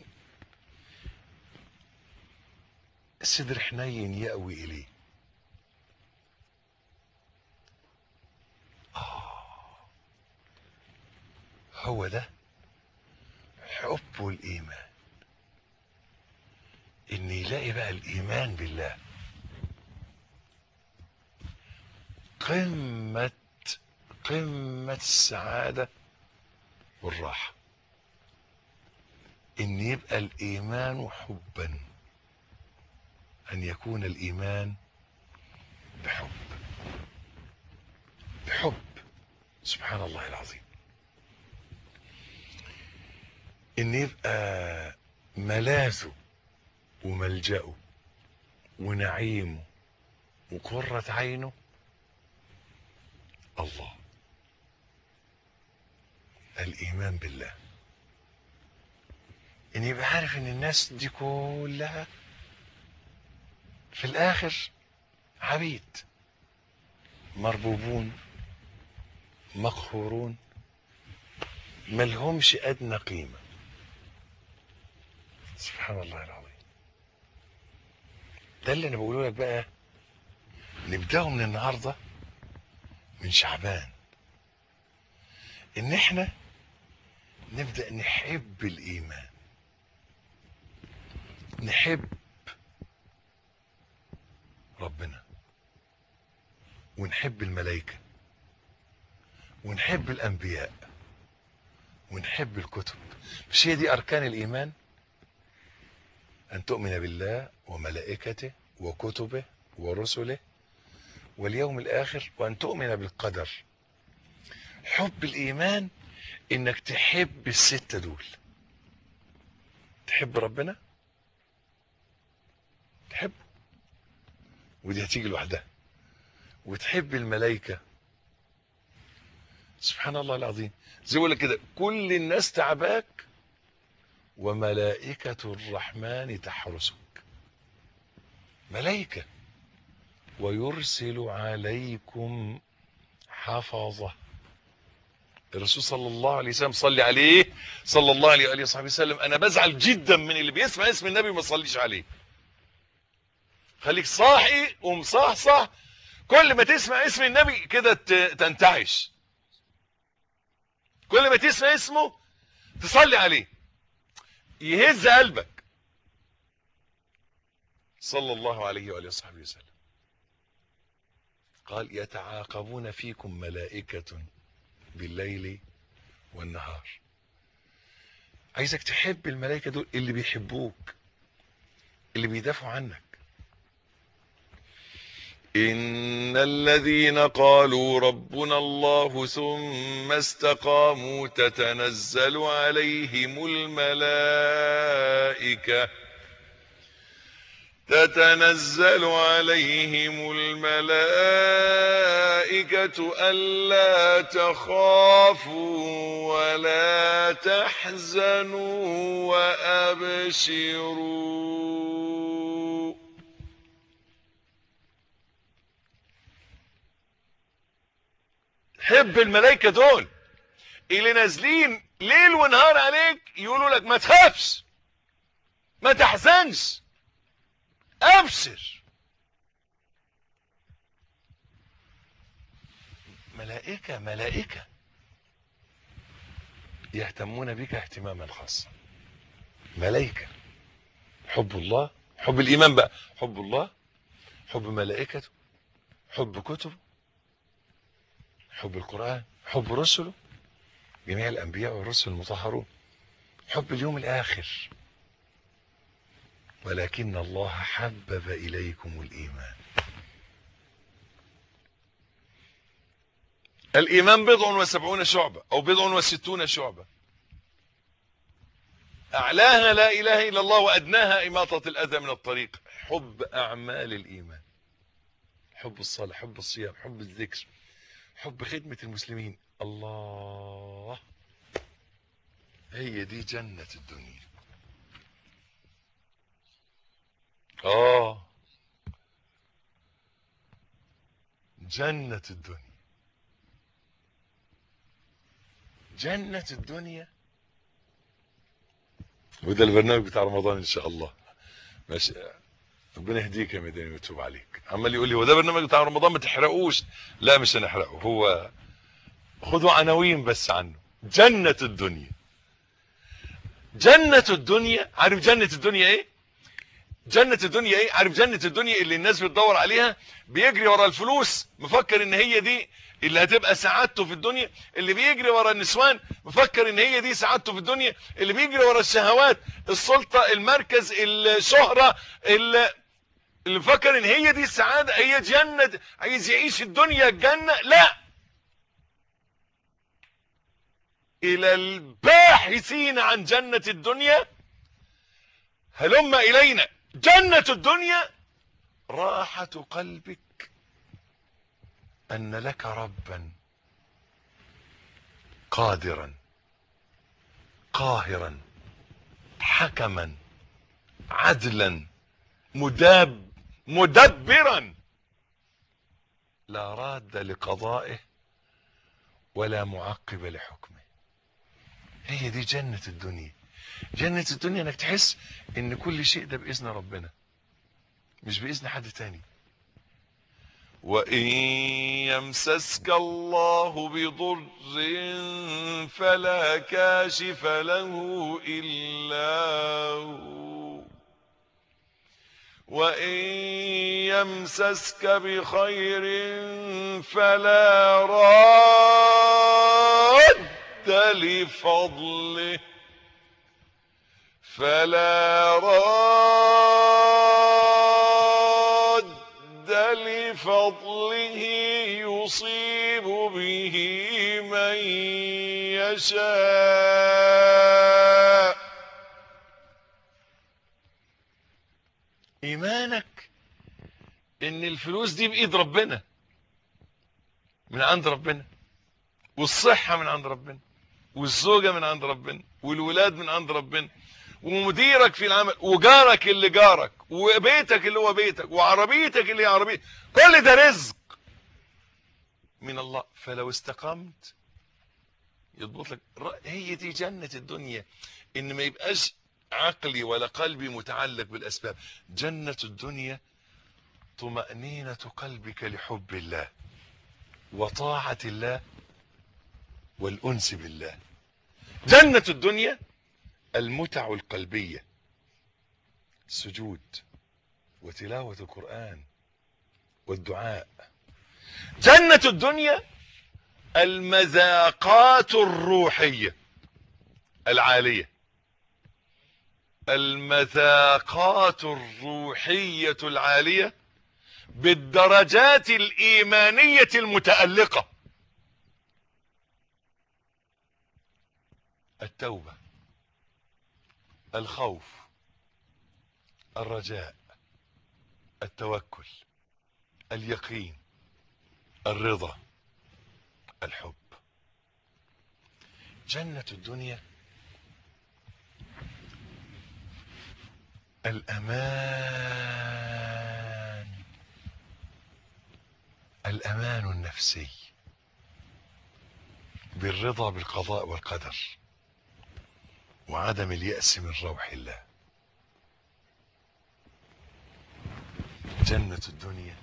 صدر حنين يأوي إليه آه هو ده حب الإيمان إن يلاقي بقى الإيمان بالله قمة قمة السعادة والراحة إن يبقى الإيمان حبا أن يكون الإيمان بحب بحب سبحان الله العظيم إن يبقى ملاذه وملجأه ونعيمه وقرة عينه الله الإيمان بالله إن يبقى عارف إن الناس دي كلها في الآخر عبيد مربوبون مقهورون ملهمش أدنى قيمة سبحان الله العظيم ده اللي أنا بقوله لك بقى نبدأه من النهاردة من شعبان إن إحنا نبدأ نحب الإيمان نحب ربنا ونحب الملائكة ونحب الأنبياء ونحب الكتب مش هي دي أركان الإيمان أن تؤمن بالله وملائكته وكتبه ورسله واليوم الآخر وأن تؤمن بالقدر حب الإيمان إنك تحب الستة دول تحب ربنا تحب ودي هتيجي لوحدها وتحب الملائكة سبحان الله العظيم زي ما كده كل الناس تعباك وملائكة الرحمن تحرسك ملائكة ويرسل عليكم حفظة الرسول صلى الله عليه وسلم صلي عليه صلى الله عليه وآله وصحبه وسلم أنا بزعل جدا من اللي بيسمع اسم النبي وما صليش عليه خليك صاحي ومصحصح كل ما تسمع اسم النبي كده تنتعش كل ما تسمع اسمه تصلي عليه يهز قلبك صلى الله عليه وآله وصحبه وسلم قال يتعاقبون فيكم ملائكة بالليل والنهار عايزك تحب الملائكة دول اللي بيحبوك اللي بيدافعوا عنك إن الذين قالوا ربنا الله ثم استقاموا تتنزل عليهم الملائكة تتنزل عليهم الملائكة ألا تخافوا ولا تحزنوا وأبشروا حب الملائكة دول اللي نازلين ليل ونهار عليك يقولوا لك ما تخافش ما تحزنش ابشر ملائكة ملائكة يهتمون بك اهتماما خاصا ملائكة حب الله حب الإيمان بقى حب الله حب ملائكته حب كتبه حب القرآن حب رسله جميع الأنبياء والرسل المطهرون حب اليوم الآخر ولكن الله حبب إليكم الإيمان الإيمان بضع وسبعون شعبة أو بضع وستون شعبة أعلاها لا إله إلا الله وأدناها إماطة الأذى من الطريق حب أعمال الإيمان حب الصلاة حب الصيام حب الذكر حب خدمة المسلمين الله هي دي جنة الدنيا آه جنة الدنيا جنة الدنيا وده البرنامج بتاع رمضان ان شاء الله ماشي ربنا يهديك يا مدني ويتوب عليك عمال يقول لي هو ده برنامج بتاع رمضان ما تحرقوش لا مش هنحرقه هو خدوا عناوين بس عنه جنة الدنيا جنة الدنيا عارف جنة الدنيا ايه جنة الدنيا ايه عارف جنة الدنيا اللي الناس بتدور عليها بيجري ورا الفلوس مفكر ان هي دي اللي هتبقى سعادته في الدنيا اللي بيجري ورا النسوان مفكر ان هي دي سعادته في الدنيا اللي بيجري ورا الشهوات السلطة المركز الشهرة اللي اللي مفكر ان هي دي السعادة هي جنة عايز يعيش الدنيا الجنة لا الى الباحثين عن جنة الدنيا هلم الينا جنة الدنيا راحة قلبك ان لك ربا قادرا قاهرا حكما عدلا مداب مدبرا لا راد لقضائه ولا معقب لحكمه هي دي جنة الدنيا جنة الدنيا انك تحس ان كل شيء ده باذن ربنا مش باذن حد تاني وإن يمسسك الله بضر فلا كاشف له إلا هو وإن يمسسك بخير فلا راد لفضله فلا راد لفضله يصيب به من يشاء ايمانك ان الفلوس دي بايد ربنا من عند ربنا والصحة من عند ربنا والزوجة من عند ربنا والولاد من عند ربنا ومديرك في العمل وجارك اللي جارك وبيتك اللي هو بيتك وعربيتك اللي هي عربيتك كل ده رزق من الله فلو استقمت يضبط لك هي دي جنة الدنيا ان ما يبقاش عقلي ولا قلبي متعلق بالاسباب جنة الدنيا طمأنينة قلبك لحب الله وطاعة الله والأنس بالله جنة الدنيا المتع القلبية السجود وتلاوة القرآن والدعاء جنة الدنيا المذاقات الروحية العالية المذاقات الروحية العالية بالدرجات الإيمانية المتألقة التوبة الخوف الرجاء التوكل اليقين الرضا الحب جنة الدنيا الأمان الأمان النفسي بالرضا بالقضاء والقدر وعدم اليأس من روح الله جنة الدنيا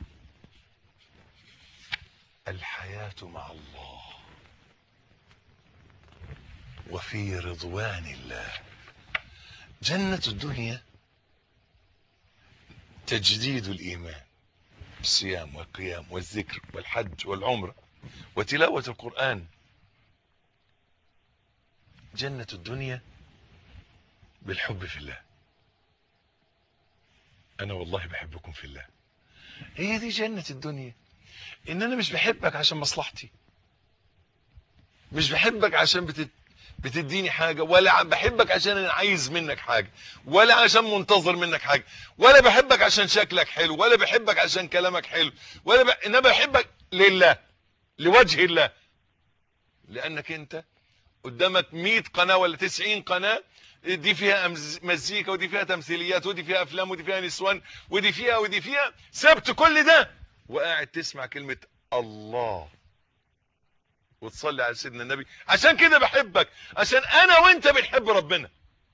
الحياة مع الله وفي رضوان الله جنة الدنيا تجديد الإيمان الصيام والقيام والذكر والحج والعمرة وتلاوة القرآن جنة الدنيا بالحب في الله أنا والله بحبكم في الله هي دي جنة الدنيا إن أنا مش بحبك عشان مصلحتي مش بحبك عشان بتت... بتديني حاجة ولا بحبك عشان أنا عايز منك حاجة ولا عشان منتظر منك حاجة ولا بحبك عشان شكلك حلو ولا بحبك عشان كلامك حلو ولا ب... إنما بحبك لله لوجه الله لأنك أنت قدامك 100 قناة ولا 90 قناة دي فيها مزيكا ودي فيها تمثيليات ودي فيها افلام ودي فيها نسوان ودي فيها ودي فيها سبت كل ده وقاعد تسمع كلمة الله وتصلي على سيدنا النبي عشان كده بحبك عشان انا وانت بنحب ربنا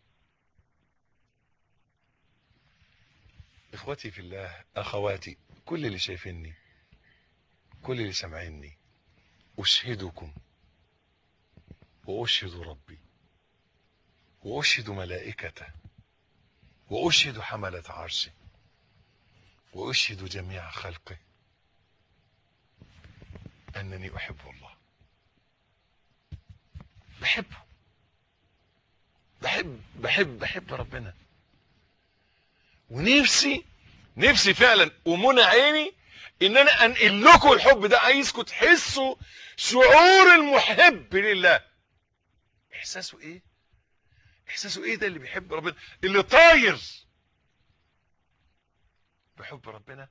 اخوتي في الله اخواتي كل اللي شايفيني كل اللي سامعيني اشهدكم واشهد ربي واشهد ملائكته واشهد حملة عرشه واشهد جميع خلقه انني احب الله بحبه بحب بحب بحب ربنا ونفسي نفسي فعلا ومنى عيني ان انا انقل لكم الحب ده عايزكم تحسوا شعور المحب لله احساسه ايه احساسه ايه ده اللي بيحب ربنا اللي طاير بحب ربنا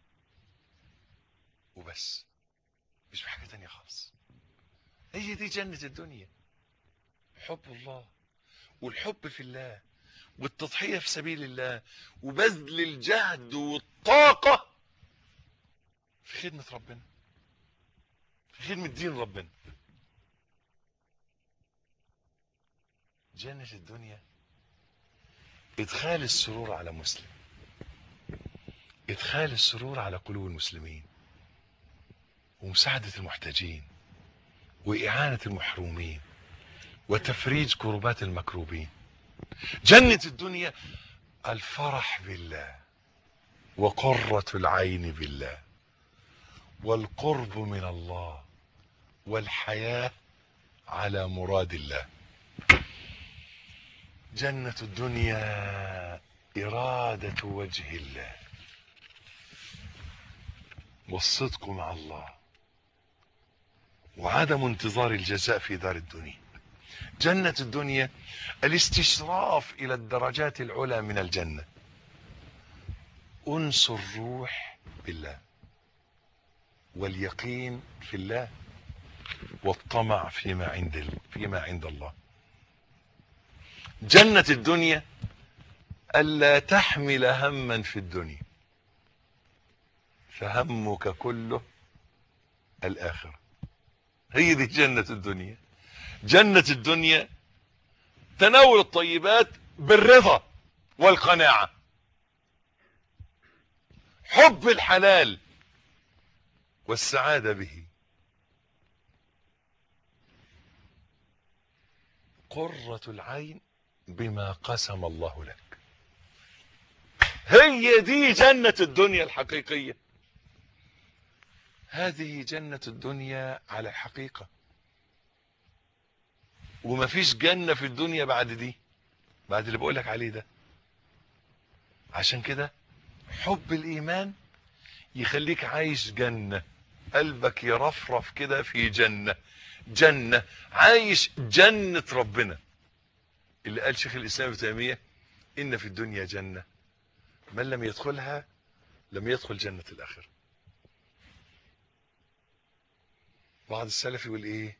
وبس مش بحاجه تانية خالص هي دي جنة الدنيا حب الله والحب في الله والتضحية في سبيل الله وبذل الجهد والطاقة في خدمة ربنا في خدمة دين ربنا جنة الدنيا إدخال السرور على مسلم إدخال السرور على قلوب المسلمين ومساعدة المحتاجين وإعانة المحرومين وتفريج كربات المكروبين جنة الدنيا الفرح بالله وقرة العين بالله والقرب من الله والحياة على مراد الله جنة الدنيا إرادة وجه الله والصدق مع الله وعدم انتظار الجزاء في دار الدنيا جنة الدنيا الاستشراف إلى الدرجات العلى من الجنة أنس الروح بالله واليقين في الله والطمع فيما عند فيما عند الله جنة الدنيا ألا تحمل هما في الدنيا فهمك كله الآخرة هي دي جنة الدنيا جنة الدنيا تناول الطيبات بالرضا والقناعة حب الحلال والسعادة به قرة العين بما قسم الله لك هي دي جنة الدنيا الحقيقية هذه جنة الدنيا على الحقيقة ومفيش جنة في الدنيا بعد دي بعد اللي بقولك عليه ده عشان كده حب الإيمان يخليك عايش جنة قلبك يرفرف كده في جنة جنة عايش جنة ربنا اللي قال شيخ الإسلام ابن تيمية إن في الدنيا جنة من لم يدخلها لم يدخل جنة الآخرة بعض السلف يقول إيه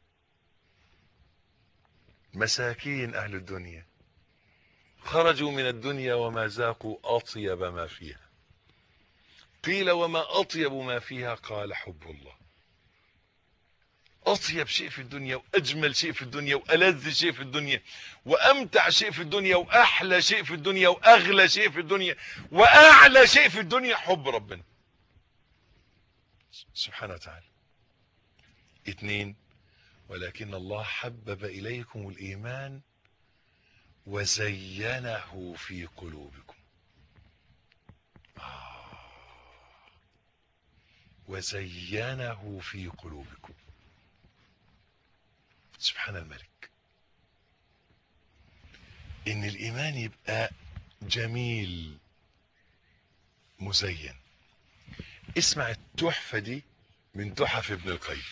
مساكين أهل الدنيا خرجوا من الدنيا وما ذاقوا أطيب ما فيها قيل وما أطيب ما فيها قال حب الله أطيب شيء في الدنيا وأجمل شيء في الدنيا وألذ شيء في الدنيا وأمتع شيء في الدنيا وأحلى شيء في الدنيا وأغلى شيء في الدنيا وأعلى شيء في الدنيا حب ربنا سبحانه وتعالى اثنين ولكن الله حبب إليكم الإيمان وزينه في قلوبكم آه. وزينه في قلوبكم سبحان الملك ان الايمان يبقى جميل مزين اسمع التحفة دي من تحف ابن القيم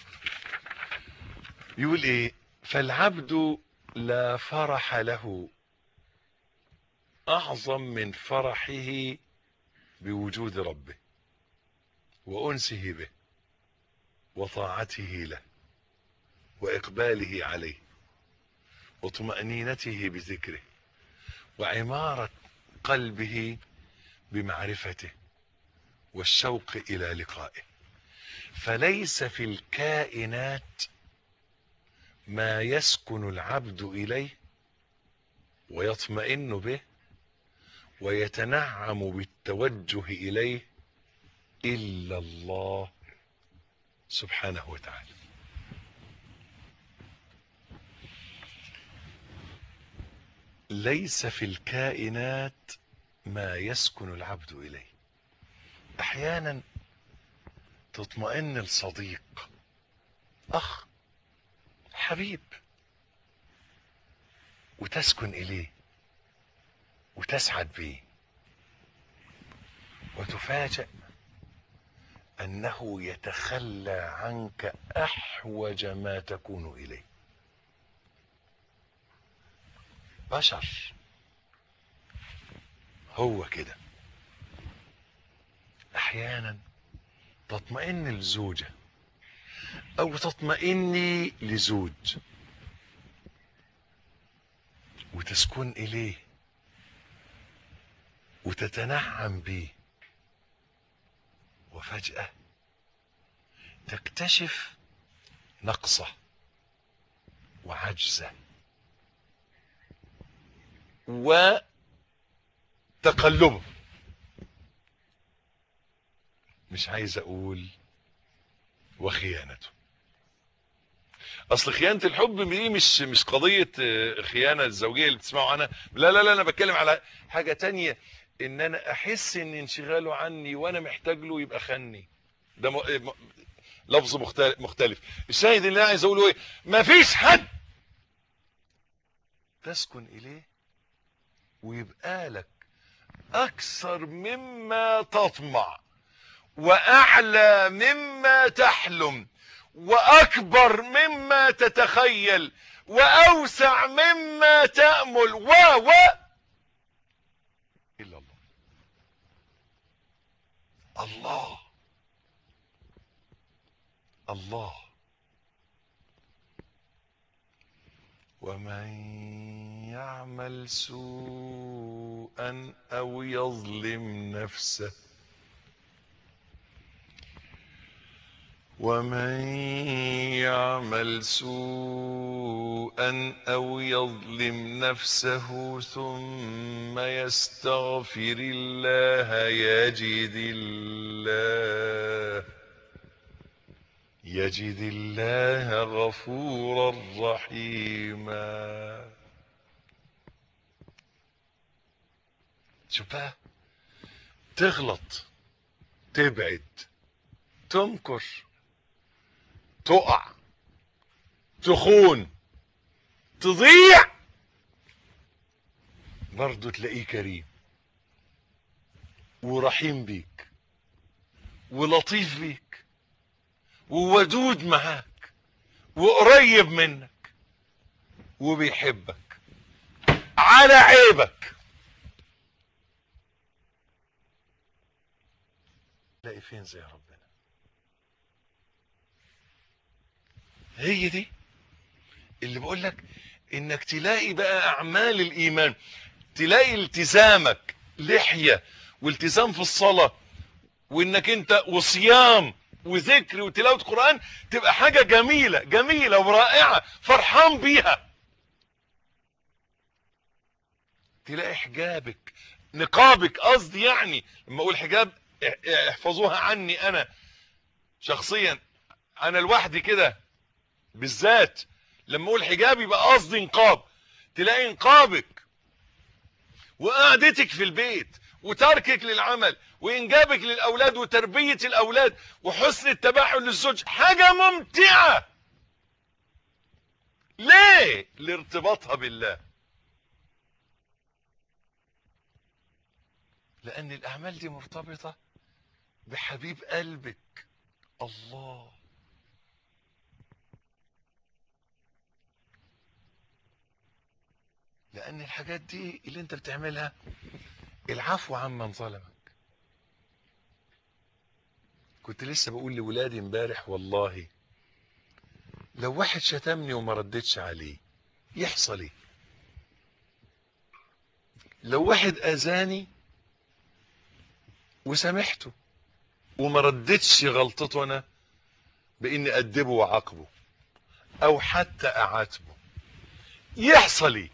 يقول ايه فالعبد لا فرح له اعظم من فرحه بوجود ربه وانسه به وطاعته له واقباله عليه وطمانينته بذكره وعماره قلبه بمعرفته والشوق الى لقائه فليس في الكائنات ما يسكن العبد اليه ويطمئن به ويتنعم بالتوجه اليه الا الله سبحانه وتعالى ليس في الكائنات ما يسكن العبد اليه احيانا تطمئن الصديق اخ حبيب وتسكن اليه وتسعد به وتفاجأ انه يتخلى عنك احوج ما تكون اليه بشر هو كده احيانا تطمئن الزوجة او تطمئني لزوج وتسكن اليه وتتنعم به وفجأة تكتشف نقصه وعجزه وتقلبه مش عايز اقول وخيانته اصل خيانه الحب دي مش مش قضيه خيانه الزوجيه اللي بتسمعوا عنها لا لا لا انا بتكلم على حاجه تانية ان انا احس ان انشغاله عني وانا محتاج له يبقى خني ده م... م... لفظ مختلف مختلف الشاهد اللي انا عايز اقوله ايه مفيش حد تسكن اليه ويبقى لك اكثر مما تطمع واعلى مما تحلم واكبر مما تتخيل واوسع مما تامل و و الا الله الله الله ومن يعمل سوءا او يظلم نفسه ومن يعمل سوءا او يظلم نفسه ثم يستغفر الله يجد الله يجد الله غفورا رحيما شوف بقى تغلط تبعد تمكر تقع تخون تضيع برضه تلاقيه كريم ورحيم بيك ولطيف بيك وودود معاك وقريب منك وبيحبك على عيبك تلاقي فين زي ربنا هي دي اللي بقول لك انك تلاقي بقى اعمال الايمان تلاقي التزامك لحيه والتزام في الصلاه وانك انت وصيام وذكر وتلاوه قران تبقى حاجه جميله جميله ورائعه فرحان بيها تلاقي حجابك نقابك قصدي يعني لما اقول حجاب احفظوها عني انا شخصيا انا لوحدي كده بالذات لما اقول حجاب يبقى قصدي نقاب تلاقي نقابك وقعدتك في البيت وتركك للعمل وانجابك للاولاد وتربيه الاولاد وحسن التباعد للزوج حاجه ممتعه ليه لارتباطها بالله لان الاعمال دي مرتبطه بحبيب قلبك الله لان الحاجات دي اللي انت بتعملها العفو عمن ظلمك كنت لسه بقول لولادي امبارح والله لو واحد شتمني وما ردتش عليه يحصل ايه لو واحد اذاني وسامحته وما ردتش غلطته انا باني ادبه وعاقبه او حتى اعاتبه يحصل ايه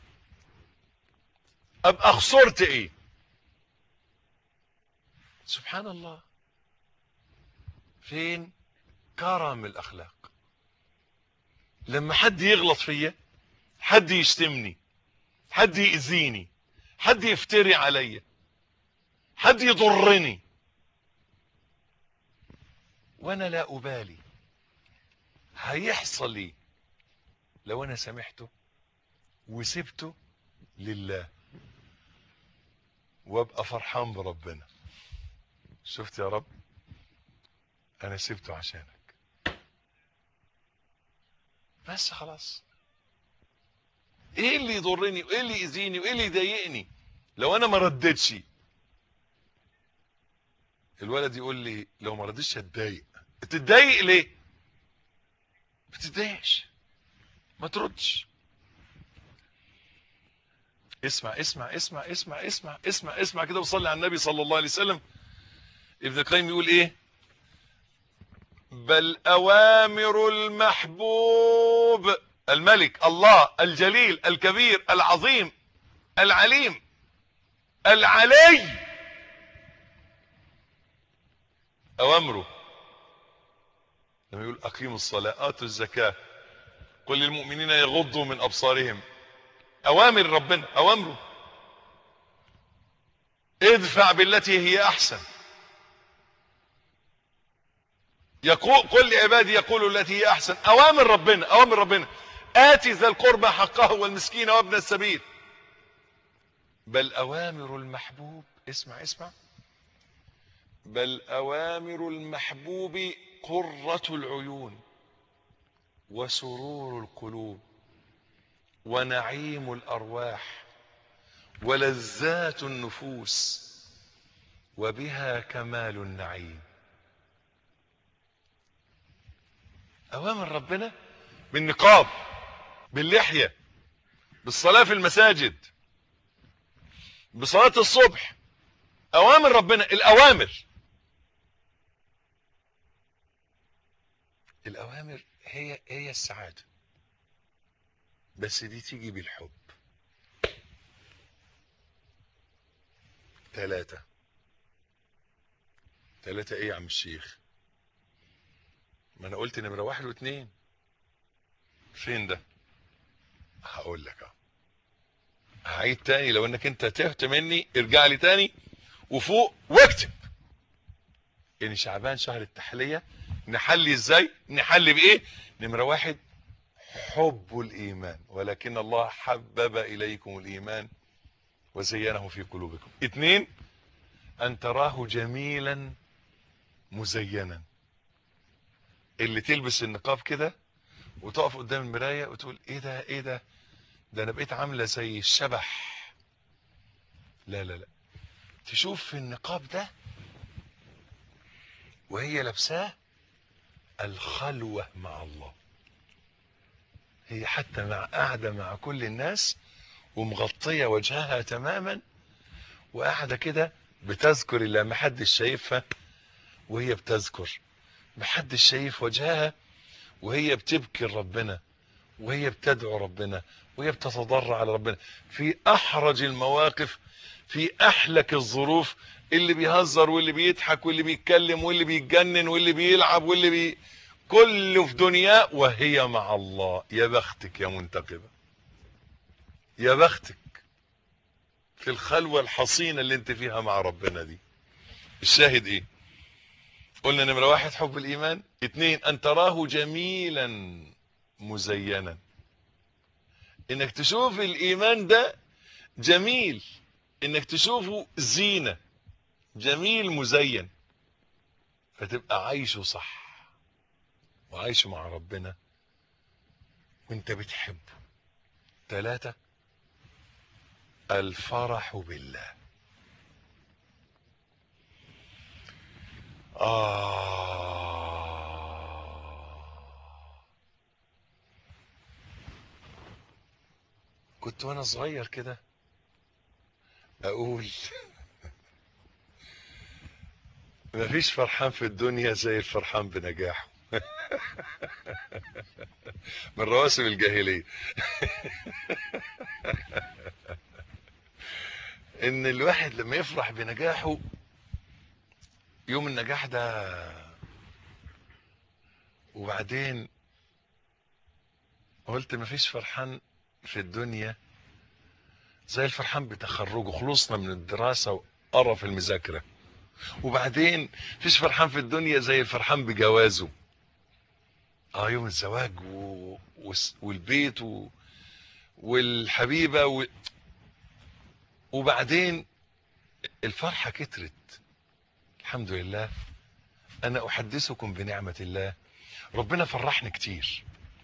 ابقى خسرت ايه سبحان الله فين كرم الاخلاق لما حد يغلط فيا حد يشتمني حد يأذيني حد يفتري عليا حد يضرني وانا لا ابالي هيحصل ايه لو انا سامحته وسبته لله وابقى فرحان بربنا شفت يا رب انا سبته عشانك بس خلاص ايه اللي يضرني وايه اللي يأذيني وايه اللي يضايقني لو انا ما ردتش الولد يقول لي لو ما ردتش هتضايق تتضايق ليه ما تتضايقش ما تردش اسمع اسمع اسمع اسمع اسمع اسمع اسمع كده وصلي على النبي صلى الله عليه وسلم ابن القيم يقول ايه بل اوامر المحبوب الملك الله الجليل الكبير العظيم العليم العلي اوامره لما يقول اقيموا الصلاه اتوا الزكاه قل للمؤمنين يغضوا من ابصارهم اوامر ربنا اوامره ادفع بالتي هي احسن يقول قل لعبادي يقولوا التي هي احسن اوامر ربنا اوامر ربنا اتي ذا القربى حقه والمسكين وابن السبيل بل اوامر المحبوب اسمع اسمع بل اوامر المحبوب قرة العيون وسرور القلوب ونعيم الارواح ولذات النفوس وبها كمال النعيم اوامر ربنا بالنقاب باللحية بالصلاة في المساجد بصلاة الصبح اوامر ربنا الاوامر الاوامر هي هي السعادة بس دي تيجي بالحب ثلاثة ثلاثة ايه يا عم الشيخ ما انا قلت نمرة واحد واثنين فين ده هقول لك اهو هعيد تاني لو انك انت تهت مني ارجع لي تاني وفوق واكتب ان شعبان شهر التحلية نحلي ازاي نحلي بايه نمرة واحد حب الايمان ولكن الله حبب اليكم الايمان وزينه في قلوبكم اثنين ان تراه جميلا مزينا اللي تلبس النقاب كده وتقف قدام المراية وتقول ايه ده ايه ده ده انا بقيت عاملة زي الشبح لا لا لا تشوف في النقاب ده وهي لابساه الخلوة مع الله هي حتى مع قاعدة مع كل الناس ومغطية وجهها تماما وقاعدة كده بتذكر الله محدش شايفها وهي بتذكر محدش شايف وجهها وهي بتبكي ربنا وهي بتدعو ربنا وهي بتتضرع على ربنا في احرج المواقف في احلك الظروف اللي بيهزر واللي بيضحك واللي بيتكلم واللي بيتجنن واللي بيلعب واللي بي كله في دنياه وهي مع الله يا بختك يا منتقبة يا بختك في الخلوة الحصينة اللي انت فيها مع ربنا دي الشاهد ايه قلنا نمرة واحد حب الايمان اتنين ان تراه جميلا مزينا انك تشوف الايمان ده جميل انك تشوفه زينة جميل مزين فتبقى عايشه صح وعايشه مع ربنا وانت بتحبه ثلاثة الفرح بالله آه كنت وانا صغير كده اقول مفيش فرحان في الدنيا زي الفرحان بنجاحه من رواسب الجاهلية ان الواحد لما يفرح بنجاحه يوم النجاح ده وبعدين قلت مفيش فرحان في الدنيا زي الفرحان بتخرجه خلصنا من الدراسة وقرف المذاكرة وبعدين مفيش فرحان في الدنيا زي الفرحان بجوازه اه يوم الزواج و... والبيت و... والحبيبة و... وبعدين الفرحة كترت الحمد لله انا احدثكم بنعمة الله ربنا فرحني كتير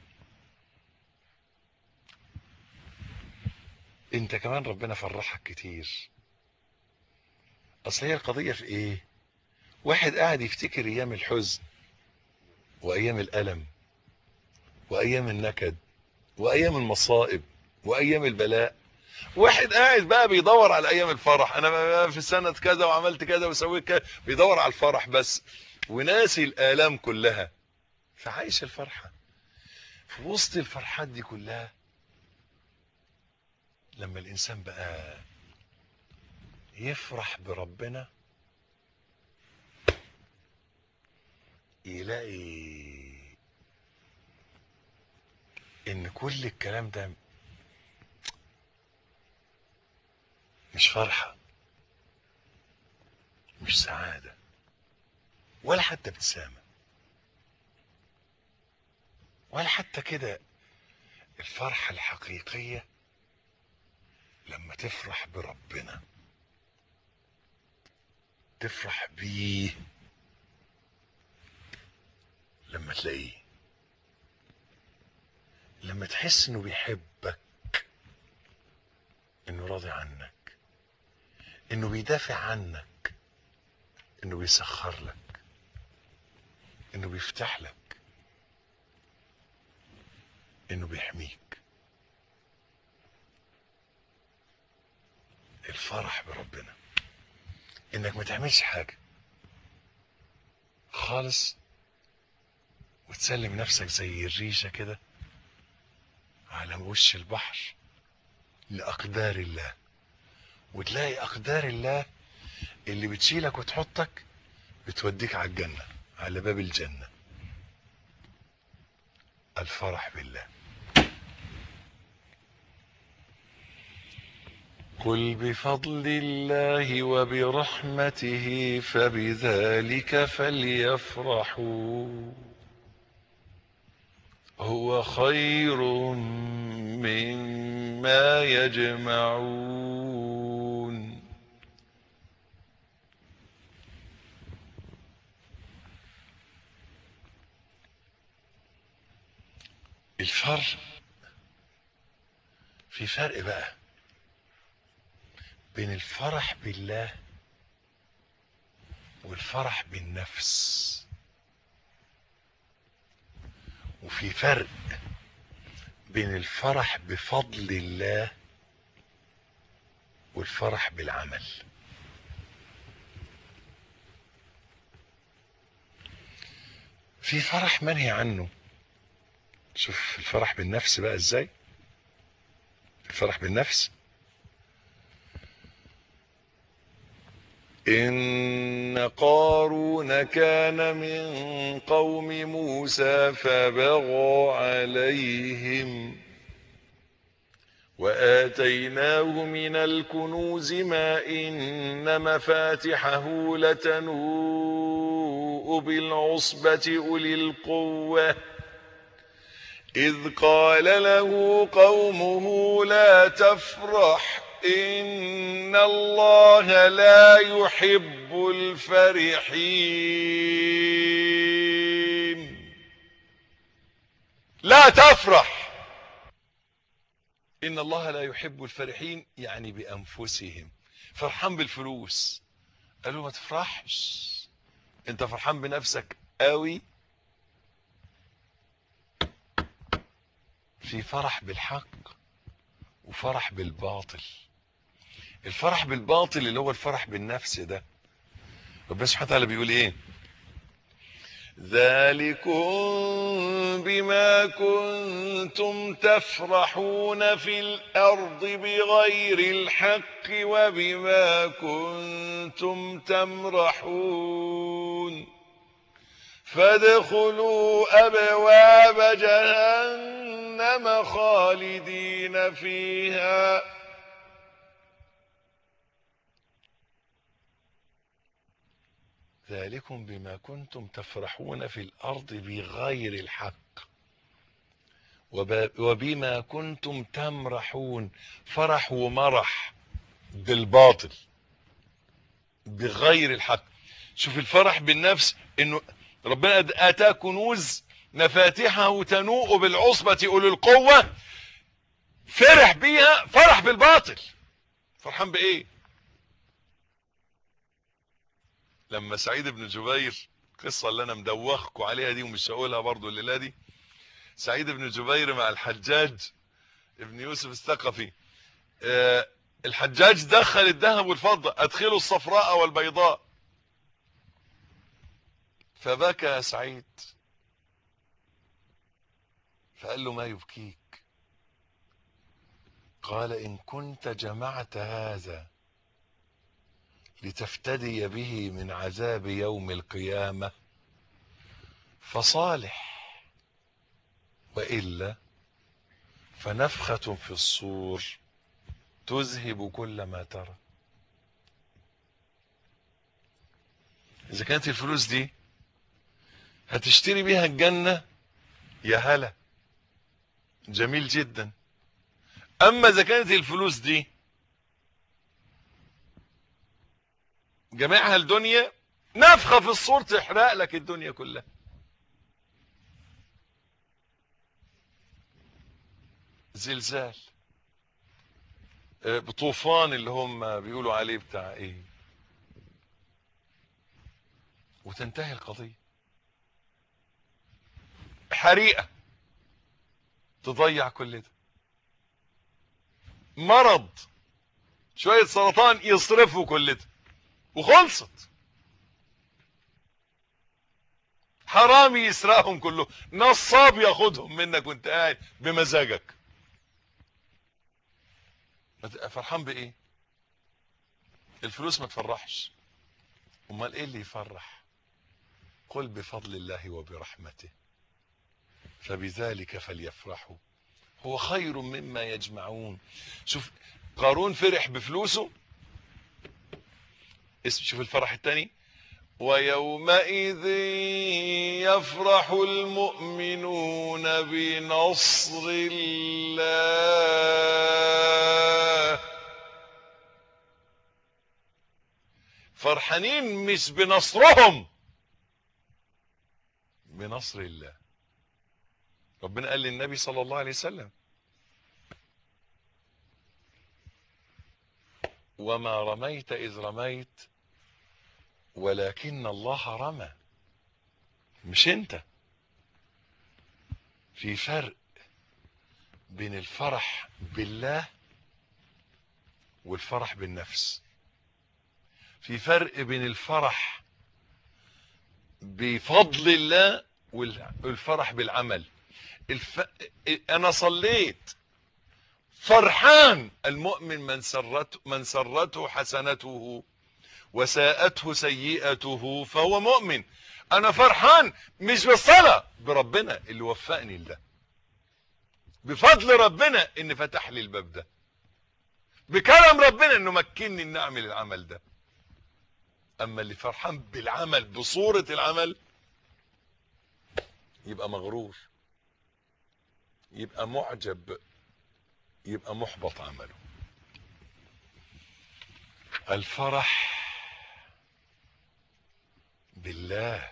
انت كمان ربنا فرحك كتير اصل هي القضية في ايه واحد قاعد يفتكر ايام الحزن وايام الالم وايام النكد وايام المصائب وايام البلاء واحد قاعد بقى بيدور على ايام الفرح انا في سنة كذا وعملت كذا وسويت كذا بيدور على الفرح بس وناسي الالام كلها فعايش الفرحة في وسط الفرحات دي كلها لما الانسان بقى يفرح بربنا يلاقي ان كل الكلام ده مش فرحة مش سعادة ولا حتى ابتسامة ولا حتى كده الفرحة الحقيقية لما تفرح بربنا تفرح بيه لما تلاقيه لما تحس انه بيحبك انه راضي عنك انه بيدافع عنك انه بيسخر لك انه بيفتح لك انه بيحميك الفرح بربنا انك ما تعملش حاجة خالص وتسلم نفسك زي الريشة كده على وش البحر لأقدار الله وتلاقي أقدار الله اللي بتشيلك وتحطك بتوديك على الجنة على باب الجنة الفرح بالله قل بفضل الله وبرحمته فبذلك فليفرحوا هو خير مما يجمعون الفرق في فرق بقى بين الفرح بالله والفرح بالنفس وفي فرق بين الفرح بفضل الله والفرح بالعمل في فرح منهي عنه شوف الفرح بالنفس بقى ازاي الفرح بالنفس إن قارون كان من قوم موسى فبغى عليهم وآتيناه من الكنوز ما إن مفاتحه لتنوء بالعصبة أولي القوة إذ قال له قومه لا تفرح إن الله لا يحب الفرحين لا تفرح إن الله لا يحب الفرحين يعني بأنفسهم فرحان بالفلوس قالوا ما تفرحش انت فرحان بنفسك قوي في فرح بالحق وفرح بالباطل الفرح بالباطل اللي هو الفرح بالنفس ده ربنا سبحانه وتعالى بيقول ايه ذلكم بما كنتم تفرحون في الارض بغير الحق وبما كنتم تمرحون فادخلوا ابواب جهنم خالدين فيها ذلكم بما كنتم تفرحون في الارض بغير الحق وب- وبما كنتم تمرحون فرح ومرح بالباطل بغير الحق شوف الفرح بالنفس انه ربنا اتاه كنوز مفاتحه تنوء بالعصبة اولي القوة فرح بيها فرح بالباطل فرحان بايه لما سعيد بن جبير القصة اللي انا مدوخكم عليها دي ومش هقولها برضو الليلة دي سعيد بن جبير مع الحجاج ابن يوسف الثقفي آه، الحجاج دخل الذهب والفضة ادخلوا الصفراء والبيضاء فبكى يا سعيد فقال له ما يبكيك قال إن كنت جمعت هذا لتفتدي به من عذاب يوم القيامة فصالح وإلا فنفخة في الصور تذهب كل ما ترى اذا كانت الفلوس دي هتشتري بيها الجنة يا هلا جميل جدا اما اذا كانت الفلوس دي جميعها الدنيا نفخة في الصور تحرق لك الدنيا كلها زلزال آه، بطوفان اللي هم بيقولوا عليه بتاع ايه وتنتهي القضية حريقة تضيع كل ده مرض شوية سرطان يصرفوا كل ده وخلصت حرامي يسرقهم كله نصاب ياخدهم منك وانت قاعد بمزاجك ما تبقى فرحان بايه الفلوس ما تفرحش امال ايه اللي يفرح قل بفضل الله وبرحمته فبذلك فليفرحوا هو خير مما يجمعون شوف قارون فرح بفلوسه اسم شوف الفرح الثاني ويومئذ يفرح المؤمنون بنصر الله فرحانين مش بنصرهم بنصر الله ربنا قال للنبي صلى الله عليه وسلم وما رميت إذ رميت ولكن الله رمى مش انت في فرق بين الفرح بالله والفرح بالنفس في فرق بين الفرح بفضل الله والفرح بالعمل الف... انا صليت فرحان المؤمن من سرته من سرته حسنته وساءته سيئته فهو مؤمن انا فرحان مش بالصلاة بربنا اللي وفقني لده بفضل ربنا ان فتح لي الباب ده بكرم ربنا انه مكنني ان اعمل العمل ده اما اللي فرحان بالعمل بصورة العمل يبقى مغرور يبقى معجب يبقى محبط عمله الفرح بالله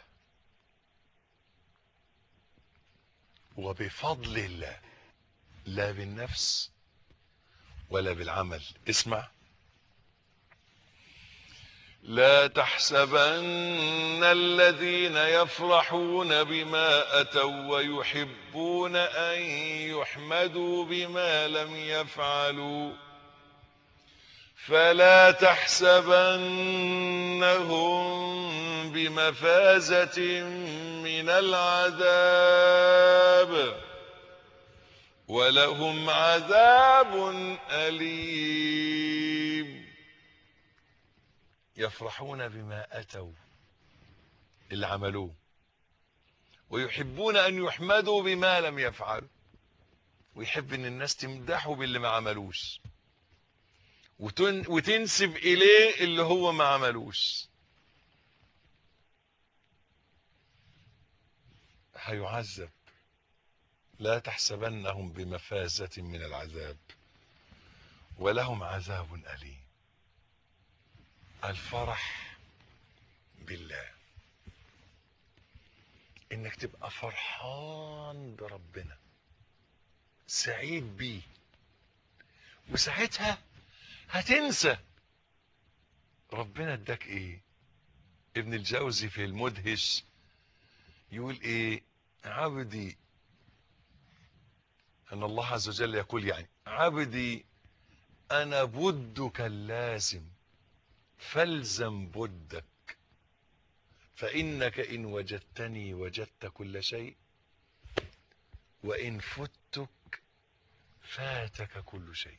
وبفضل الله لا بالنفس ولا بالعمل اسمع لا تحسبن الذين يفرحون بما أتوا ويحبون أن يحمدوا بما لم يفعلوا فلا تحسبنهم بمفازة من العذاب ولهم عذاب أليم يفرحون بما أتوا اللي عملوه ويحبون أن يحمدوا بما لم يفعلوا ويحب أن الناس تمدحه باللي ما عملوش وتن وتنسب إليه اللي هو ما عملوش هيعذب لا تحسبنهم بمفازة من العذاب ولهم عذاب أليم الفرح بالله انك تبقى فرحان بربنا سعيد بيه وساعتها هتنسى ربنا اداك ايه ابن الجوزي في المدهش يقول ايه عبدي ان الله عز وجل يقول يعني عبدي انا بدك اللازم فالزم بدك فإنك إن وجدتني وجدت كل شيء وإن فتك فاتك كل شيء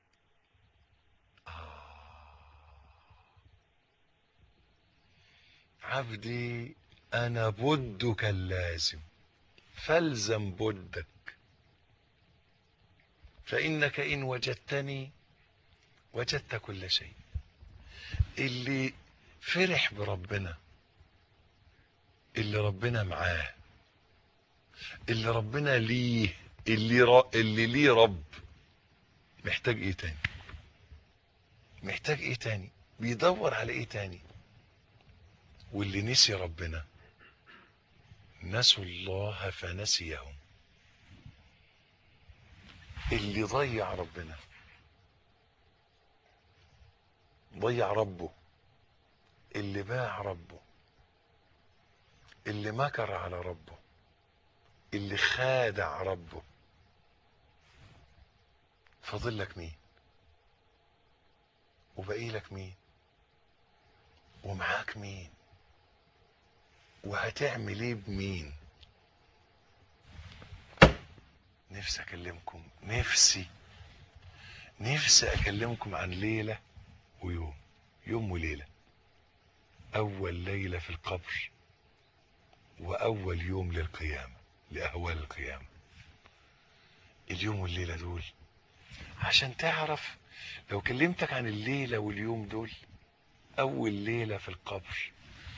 آه. عبدي أنا بدك اللازم فالزم بدك فإنك إن وجدتني وجدت كل شيء اللي فرح بربنا اللي ربنا معاه اللي ربنا ليه اللي ر... اللي ليه رب محتاج ايه تاني محتاج ايه تاني بيدور على ايه تاني واللي نسي ربنا نسوا الله فنسيهم اللي ضيع ربنا ضيع ربه اللي باع ربه اللي مكر على ربه اللي خادع ربه فاضل لك مين وبقي لك مين ومعاك مين وهتعمل ايه بمين نفسي اكلمكم نفسي نفسي اكلمكم عن ليله ويوم يوم وليله اول ليله في القبر واول يوم للقيامه لاهوال القيامه اليوم والليله دول عشان تعرف لو كلمتك عن الليله واليوم دول اول ليله في القبر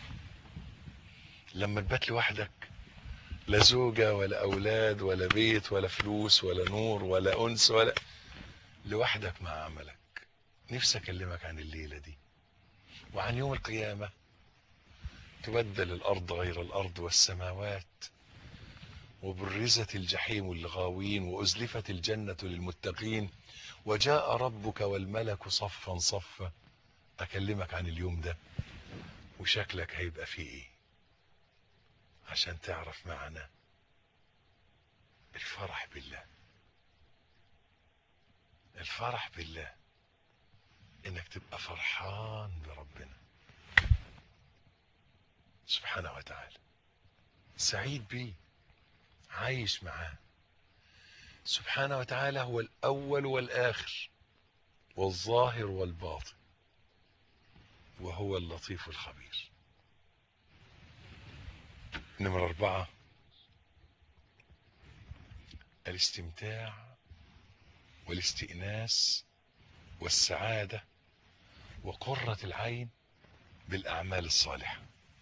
لما تبات لوحدك لا زوجة ولا أولاد ولا بيت ولا فلوس ولا نور ولا أنس ولا لوحدك مع عملك نفسي أكلمك عن الليلة دي وعن يوم القيامة تبدل الأرض غير الأرض والسماوات وبرزت الجحيم للغاوين وأزلفت الجنة للمتقين وجاء ربك والملك صفا صفا أكلمك عن اليوم ده وشكلك هيبقى فيه إيه عشان تعرف معنى الفرح بالله الفرح بالله انك تبقى فرحان بربنا سبحانه وتعالى سعيد بيه عايش معاه سبحانه وتعالى هو الاول والاخر والظاهر والباطن وهو اللطيف الخبير نمرة أربعة الاستمتاع والاستئناس والسعادة وقرة العين بالأعمال الصالحة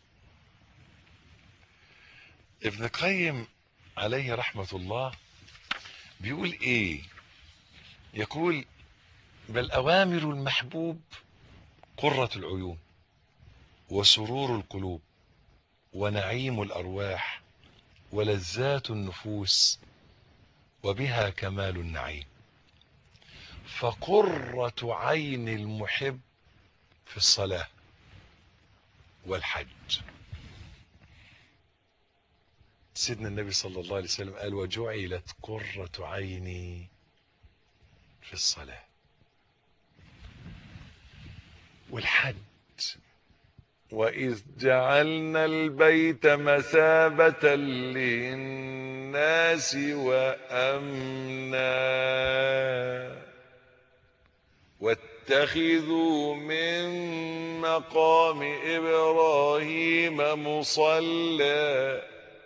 ابن القيم عليه رحمة الله بيقول ايه يقول بل أوامر المحبوب قرة العيون وسرور القلوب ونعيم الارواح ولذات النفوس وبها كمال النعيم فقره عين المحب في الصلاه والحج سيدنا النبي صلى الله عليه وسلم قال وجعلت قره عيني في الصلاه والحج وإذ جعلنا البيت مثابة للناس وأمنا واتخذوا من مقام إبراهيم مصلى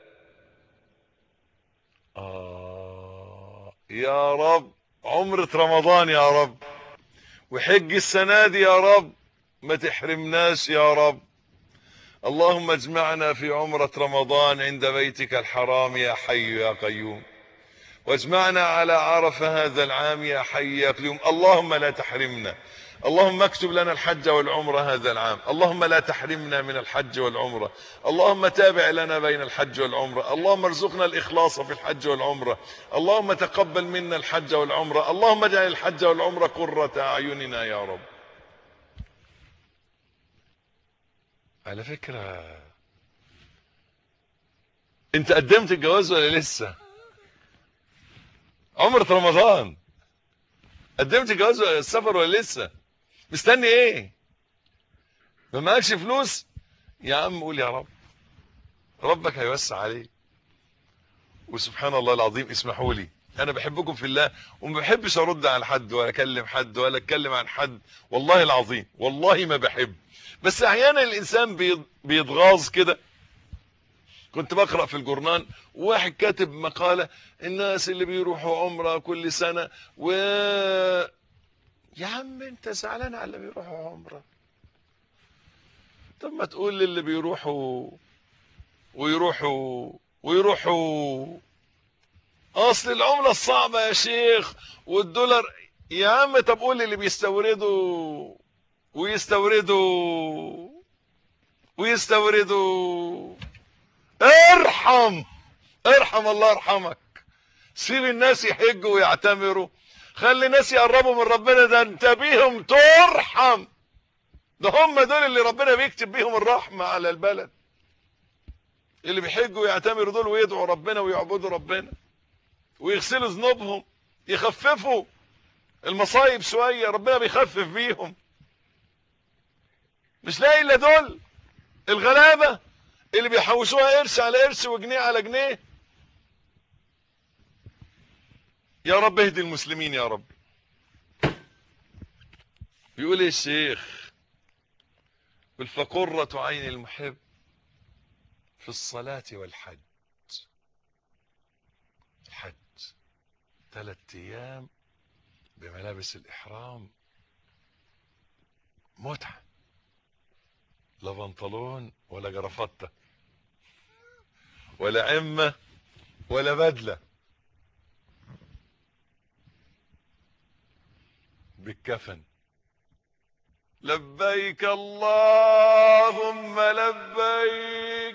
آه يا رب عمرة رمضان يا رب وحج السنة دي يا رب ما تحرمناش يا رب اللهم اجمعنا في عمرة رمضان عند بيتك الحرام يا حي يا قيوم واجمعنا على عرفة هذا العام يا حي يا قيوم اللهم لا تحرمنا اللهم اكتب لنا الحج والعمرة هذا العام اللهم لا تحرمنا من الحج والعمرة اللهم تابع لنا بين الحج والعمرة اللهم ارزقنا الإخلاص في الحج والعمرة اللهم تقبل منا الحج والعمرة اللهم اجعل الحج والعمرة قرة أعيننا يا رب على فكرة انت قدمت الجواز ولا لسه عمرة رمضان قدمت الجواز ولا السفر ولا لسه مستني ايه ما معكش فلوس يا عم قول يا رب ربك هيوسع عليك وسبحان الله العظيم اسمحوا لي انا بحبكم في الله وما بحبش ارد على حد ولا اكلم حد ولا اتكلم عن حد والله العظيم والله ما بحب بس احيانا الانسان بيتغاظ كده كنت بقرا في الجورنال واحد كاتب مقاله الناس اللي بيروحوا عمره كل سنه و يا عم انت زعلان على اللي بيروحوا عمره طب ما تقول للي بيروحوا ويروحوا ويروحوا اصل العملة الصعبة يا شيخ والدولار يا عم طب قول اللي بيستوردوا ويستوردوا ويستوردوا ارحم ارحم الله يرحمك سيب الناس يحجوا ويعتمروا خلي الناس يقربوا من ربنا ده انت بيهم ترحم ده هم دول اللي ربنا بيكتب بيهم الرحمة على البلد اللي بيحجوا ويعتمروا دول ويدعوا ربنا ويعبدوا ربنا ويغسلوا ذنوبهم يخففوا المصايب شوية ربنا بيخفف بيهم مش لاقي الا دول الغلابة اللي بيحوشوها قرش على قرش وجنيه على جنيه يا رب اهدي المسلمين يا رب يقول ايه الشيخ فقرة عين المحب في الصلاة والحج الحج ثلاث ايام بملابس الاحرام متعة لا بنطلون ولا جرافطة ولا عمة ولا بدلة بالكفن لبيك اللهم لبيك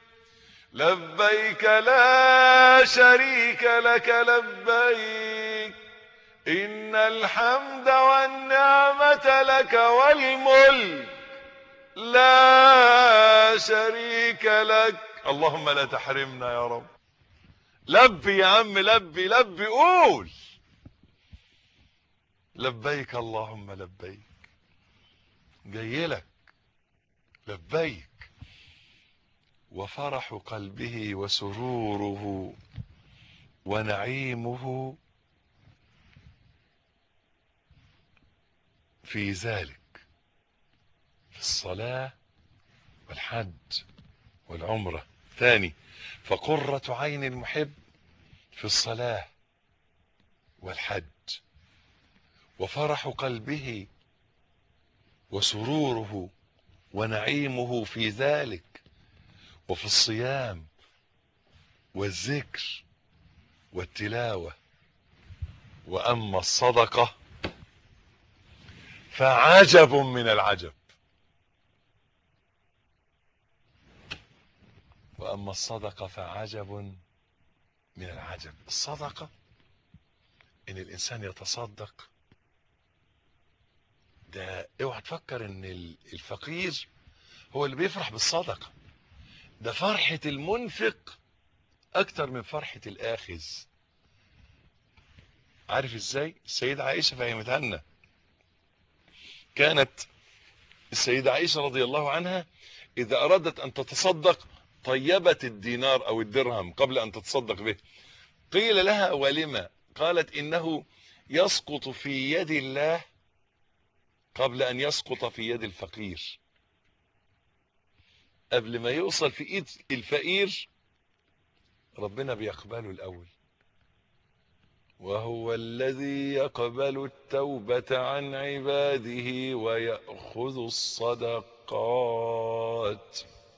لبيك لا شريك لك لبيك إن الحمد والنعمة لك والملك لا شريك لك اللهم لا تحرمنا يا رب لبي يا عم لبي لبي قول لبيك اللهم لبيك جاي لك لبيك وفرح قلبه وسروره ونعيمه في ذلك في الصلاة والحج والعمرة ثاني فقرة عين المحب في الصلاة والحج وفرح قلبه وسروره ونعيمه في ذلك وفي الصيام والذكر والتلاوة وأما الصدقة فعجب من العجب وأما الصدقة فعجب من العجب الصدقة إن الإنسان يتصدق ده اوعى تفكر ان الفقير هو اللي بيفرح بالصدقة ده فرحة المنفق اكتر من فرحة الاخذ عارف ازاي السيدة عائشة فهمتها لنا كانت السيدة عائشة رضي الله عنها اذا ارادت ان تتصدق طيبت الدينار او الدرهم قبل ان تتصدق به قيل لها ولما قالت انه يسقط في يد الله قبل ان يسقط في يد الفقير قبل ما يوصل في ايد الفقير ربنا بيقبله الاول وهو الذي يقبل التوبة عن عباده ويأخذ الصدقات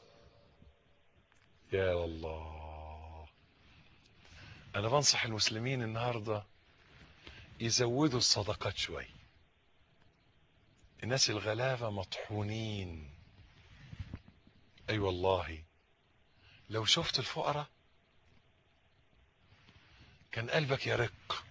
يا الله انا بنصح المسلمين النهاردة يزودوا الصدقات شوي الناس الغلابة مطحونين اي أيوة والله لو شفت الفقراء كان قلبك يرق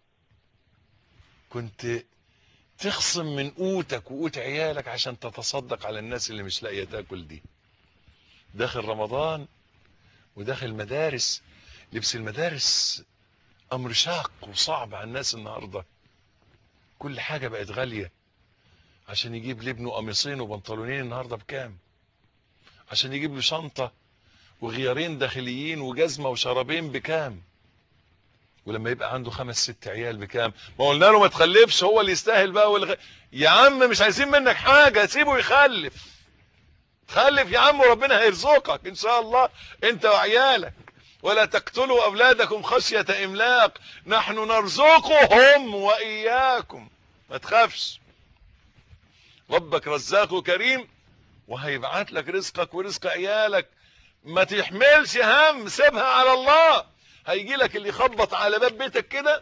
كنت تخصم من قوتك وقوت عيالك عشان تتصدق على الناس اللي مش لاقيه تاكل دي داخل رمضان وداخل مدارس لبس المدارس امر شاق وصعب على الناس النهارده كل حاجه بقت غاليه عشان يجيب لابنه قميصين وبنطلونين النهارده بكام عشان يجيب له شنطه وغيارين داخليين وجزمه وشرابين بكام ولما يبقى عنده خمس ست عيال بكام ما قلنا له ما تخلفش هو اللي يستاهل بقى والغ... يا عم مش عايزين منك حاجه سيبه يخلف خلف يا عم وربنا هيرزقك ان شاء الله انت وعيالك ولا تقتلوا اولادكم خشيه املاق نحن نرزقهم واياكم ما تخافش ربك رزاق كريم وهيبعت لك رزقك ورزق عيالك ما تحملش هم سيبها على الله هيجي لك اللي يخبط على باب بيتك كده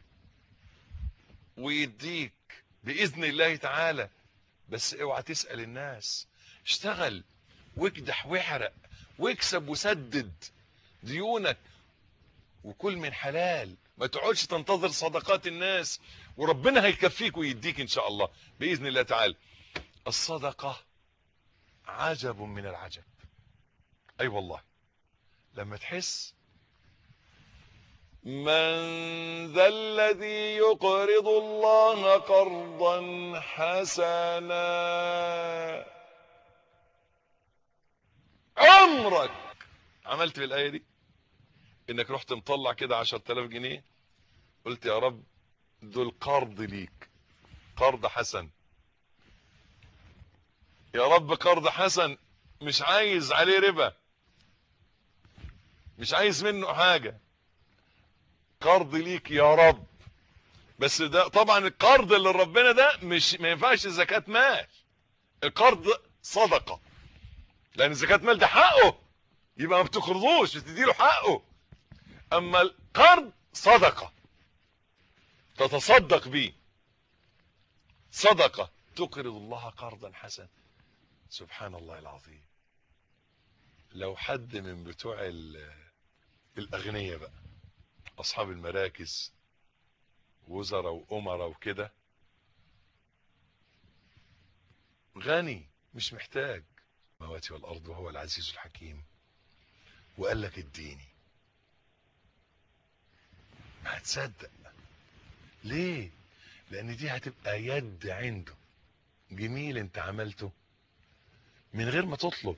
ويديك باذن الله تعالى بس اوعى تسال الناس اشتغل واكدح واحرق واكسب وسدد ديونك وكل من حلال ما تقعدش تنتظر صدقات الناس وربنا هيكفيك ويديك ان شاء الله باذن الله تعالى الصدقه عجب من العجب اي أيوة والله لما تحس من ذا الذي يقرض الله قرضا حسنا عمرك عملت بالايه دي انك رحت مطلع كده 10000 جنيه قلت يا رب دول قرض ليك قرض حسن يا رب قرض حسن مش عايز عليه ربا مش عايز منه حاجة قرض ليك يا رب بس ده طبعا القرض اللي ربنا ده مش ما ينفعش زكاة مال القرض صدقة لان زكاة مال ده حقه يبقى ما بتقرضوش بتديله حقه اما القرض صدقة تتصدق بيه صدقة تقرض الله قرضا حسنا سبحان الله العظيم لو حد من بتوع الاغنياء بقى اصحاب المراكز وزراء وامراء وكده غني مش محتاج مواتي والارض وهو العزيز الحكيم وقال لك اديني ما هتصدق ليه لان دي هتبقى يد عنده جميل انت عملته من غير ما تطلب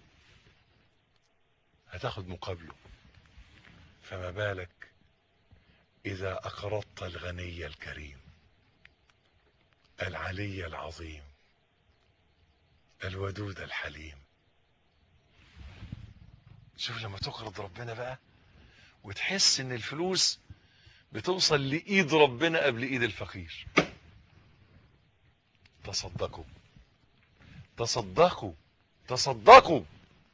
هتاخد مقابله فما بالك اذا اقرضت الغني الكريم العلي العظيم الودود الحليم شوف لما تقرض ربنا بقى وتحس ان الفلوس بتوصل لايد ربنا قبل ايد الفقير تصدقوا تصدقوا تصدقوا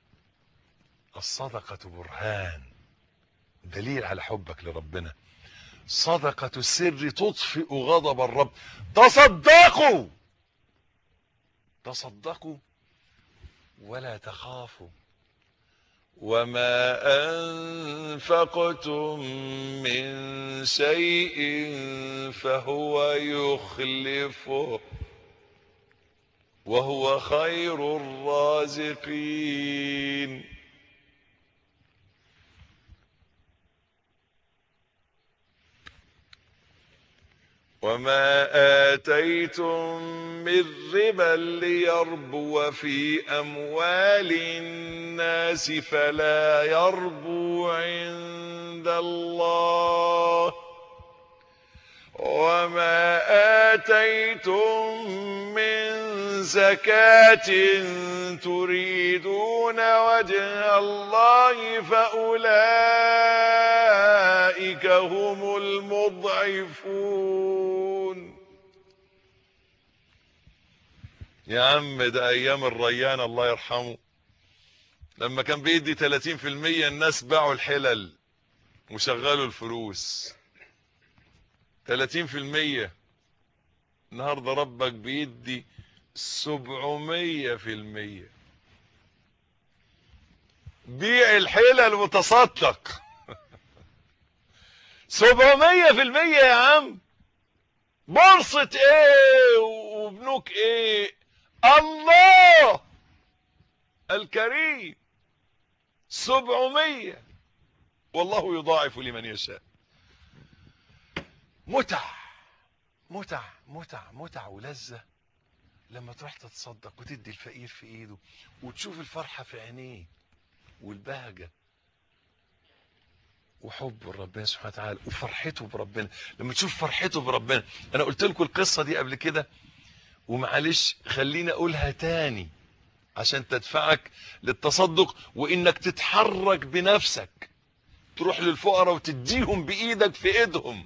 الصدقة برهان دليل على حبك لربنا صدقة السر تطفئ غضب الرب تصدقوا تصدقوا ولا تخافوا وما أنفقتم من شيء فهو يخلفه وهو خير الرازقين وما آتيتم من ربا ليربو في أموال الناس فلا يربو عند الله وما آتيتم من زكاة تريدون وجه الله فأولئك هم المضعفون يا عم ده أيام الريان الله يرحمه لما كان بيدي 30% الناس باعوا الحلل وشغلوا الفلوس 30% النهارده ربك بيدي 700% بيع الحلل وتصدق 700% يا عم بورصة ايه وبنوك ايه الله الكريم 700 والله يضاعف لمن يشاء متع متع متع متع ولذة لما تروح تتصدق وتدي الفقير في ايده وتشوف الفرحة في عينيه والبهجة وحب ربنا سبحانه وتعالى وفرحته بربنا لما تشوف فرحته بربنا انا قلت لكم القصة دي قبل كده ومعلش خليني اقولها تاني عشان تدفعك للتصدق وانك تتحرك بنفسك تروح للفقراء وتديهم بايدك في ايدهم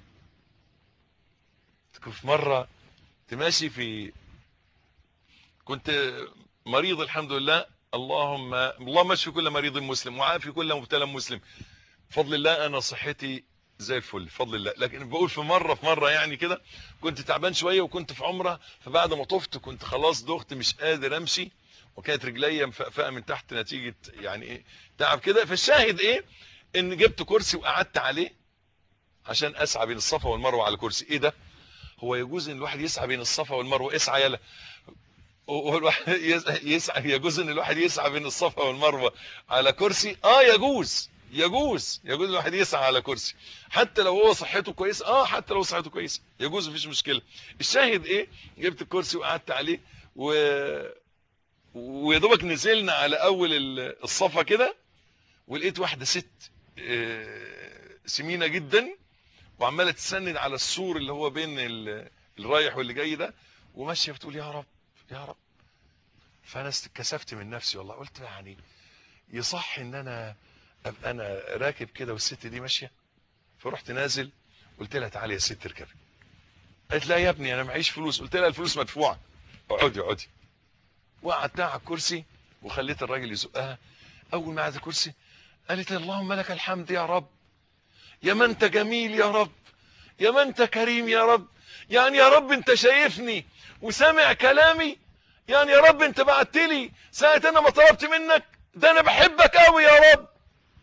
في مرة تماشي في كنت مريض الحمد لله اللهم اللهم اشف كل مريض مسلم وعافي كل مبتلى مسلم بفضل الله انا صحتي زي الفل بفضل الله لكن بقول في مره في مره يعني كده كنت تعبان شويه وكنت في عمره فبعد ما طفت كنت خلاص دخت مش قادر امشي وكانت رجليا مفقفقه من تحت نتيجه يعني ايه تعب كده فالشاهد ايه ان جبت كرسي وقعدت عليه عشان اسعى بين الصفا والمروه على كرسي ايه ده هو يجوز ان الواحد يسعى بين الصفا والمروه اسعى يلا هو الواحد يسعى يجوز ان الواحد يسعى بين الصفا والمروه على كرسي اه يجوز يجوز يجوز الواحد يسعى على كرسي حتى لو هو صحته كويسه اه حتى لو صحته كويسه يجوز مفيش مشكله الشاهد ايه جبت الكرسي وقعدت عليه و ويا دوبك نزلنا على اول ال- الصفا كده ولقيت واحده ست آه، سمينه جدا وعماله تسند على السور اللي هو بين ال- الرايح واللي جاي ده وماشيه بتقول يا رب يا رب فانا اتكسفت من نفسي والله قلت يعني يصح ان انا ابقى انا راكب كده والست دي ماشيه فرحت نازل قلت لها تعالي يا ست اركبي قالت لا يا ابني انا معيش فلوس قلت لها الفلوس مدفوعه اقعدي اقعدي وقعدتها على الكرسي وخليت الراجل يزقها اول ما قعدت الكرسي قالت لي اللهم لك الحمد يا رب يا ما انت جميل يا رب يا ما انت كريم يا رب يعني يا رب انت شايفني وسامع كلامي يعني يا رب انت بعت لي ساعة انا ما طلبت منك ده انا بحبك قوي يا رب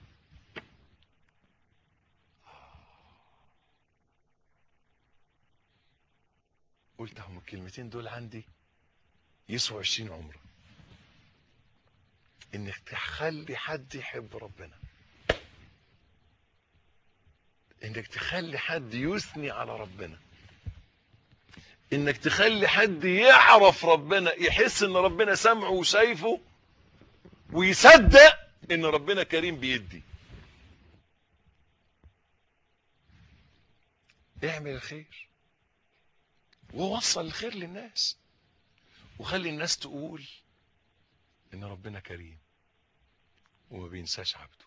قلت هم الكلمتين دول عندي يسوى 20 عمره انك تخلي حد يحب ربنا انك تخلي حد يثني على ربنا انك تخلي حد يعرف ربنا يحس ان ربنا سمعه وشايفه ويصدق ان ربنا كريم بيدي اعمل الخير ووصل الخير للناس وخلي الناس تقول ان ربنا كريم وما بينساش عبده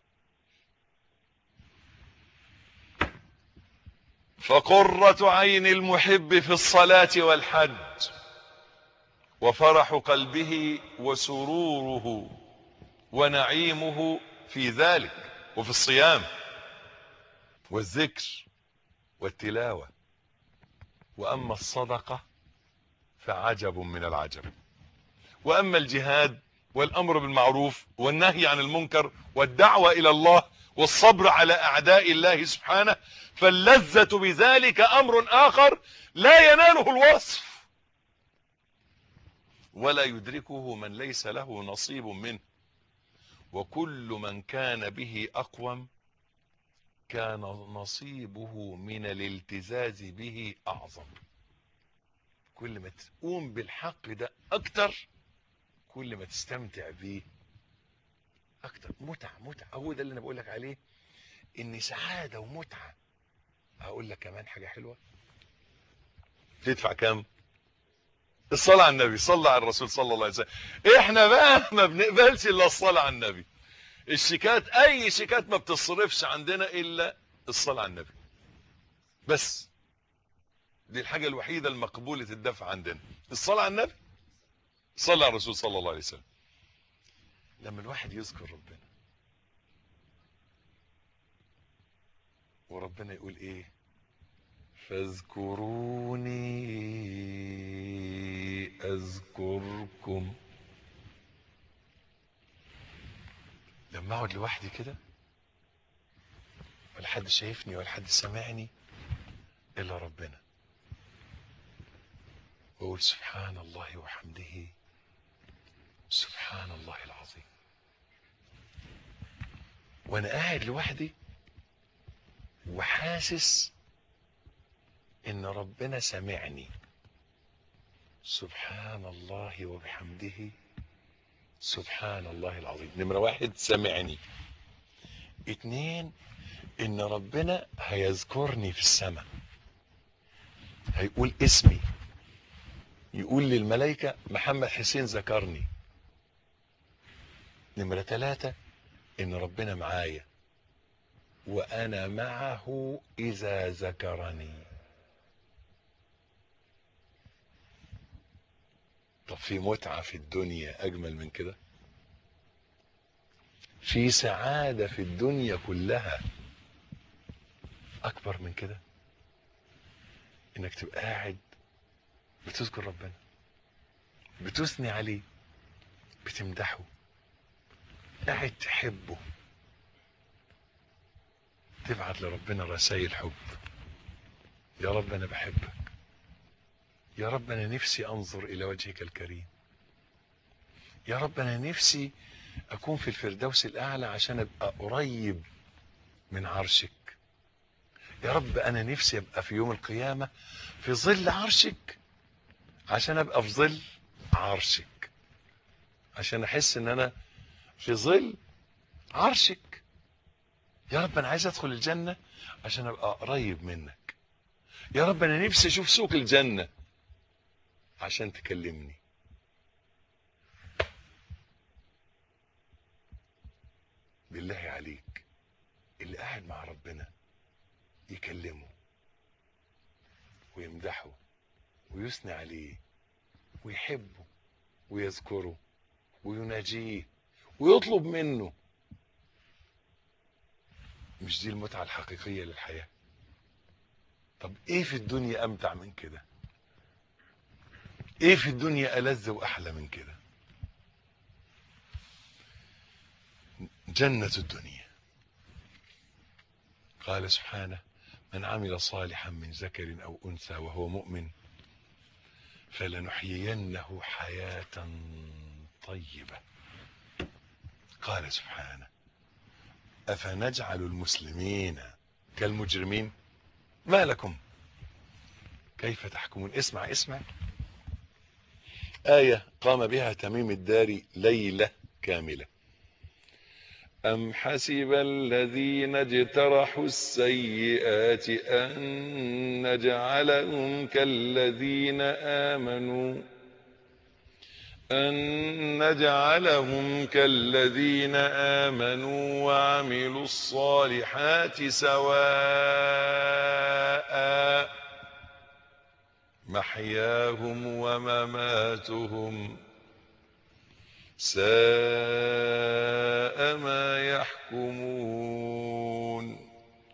فقرة عين المحب في الصلاة والحج وفرح قلبه وسروره ونعيمه في ذلك وفي الصيام والذكر والتلاوة وأما الصدقة فعجب من العجب وأما الجهاد والأمر بالمعروف والنهي عن المنكر والدعوة إلى الله والصبر على أعداء الله سبحانه فاللذة بذلك أمر آخر لا يناله الوصف ولا يدركه من ليس له نصيب منه وكل من كان به أقوم كان نصيبه من الالتزاز به أعظم كل ما تقوم بالحق ده أكتر كل ما تستمتع بيه أكتر متعة متعة هو ده اللي أنا بقول لك عليه إن سعادة ومتعة هقول لك كمان حاجة حلوة تدفع كام الصلاة على النبي صلى على الرسول صلى الله عليه وسلم احنا بقى ما بنقبلش الا الصلاة على النبي الشيكات اي شيكات ما بتصرفش عندنا الا الصلاة على النبي بس دي الحاجة الوحيدة المقبولة الدفع عندنا الصلاة على النبي صلى على الرسول صلى الله عليه وسلم لما الواحد يذكر ربنا وربنا يقول ايه فاذكروني اذكركم لما اقعد لوحدي كده ولا حد شايفني ولا حد سامعني الا ربنا واقول سبحان الله وحمده سبحان الله العظيم وانا قاعد لوحدي وحاسس ان ربنا سمعني سبحان الله وبحمده سبحان الله العظيم نمرة واحد سمعني اتنين ان ربنا هيذكرني في السماء هيقول اسمي يقول للملائكة محمد حسين ذكرني نمرة ثلاثة ان ربنا معايا وانا معه اذا ذكرني طب في متعة في الدنيا اجمل من كده في سعادة في الدنيا كلها أكبر من كده إنك تبقى قاعد بتذكر ربنا بتثني عليه بتمدحه قاعد تحبه تبعت لربنا رسائل حب يا رب أنا بحبك يا رب أنا نفسي أنظر إلى وجهك الكريم يا رب أنا نفسي أكون في الفردوس الأعلى عشان أبقى قريب من عرشك يا رب أنا نفسي أبقى في يوم القيامة في ظل عرشك عشان أبقى في ظل عرشك عشان أحس إن أنا في ظل عرشك يا رب أنا عايز أدخل الجنة عشان أبقى قريب منك يا رب أنا نفسي أشوف سوق الجنة عشان تكلمني بالله عليك اللي قاعد مع ربنا يكلمه ويمدحه ويثني عليه ويحبه ويذكره ويناجيه ويطلب منه مش دي المتعة الحقيقية للحياة طب ايه في الدنيا امتع من كده ايه في الدنيا ألذ واحلى من كده جنة الدنيا قال سبحانه من عمل صالحا من ذكر أو أنثى وهو مؤمن فلنحيينه حياة طيبة قال سبحانه أفنجعل المسلمين كالمجرمين ما لكم كيف تحكمون اسمع اسمع آية قام بها تميم الداري ليلة كاملة أم حسب الذين اجترحوا السيئات أن نجعلهم كالذين آمنوا أن نجعلهم كالذين آمنوا وعملوا الصالحات سواء محياهم ومماتهم ساء ما يحكمون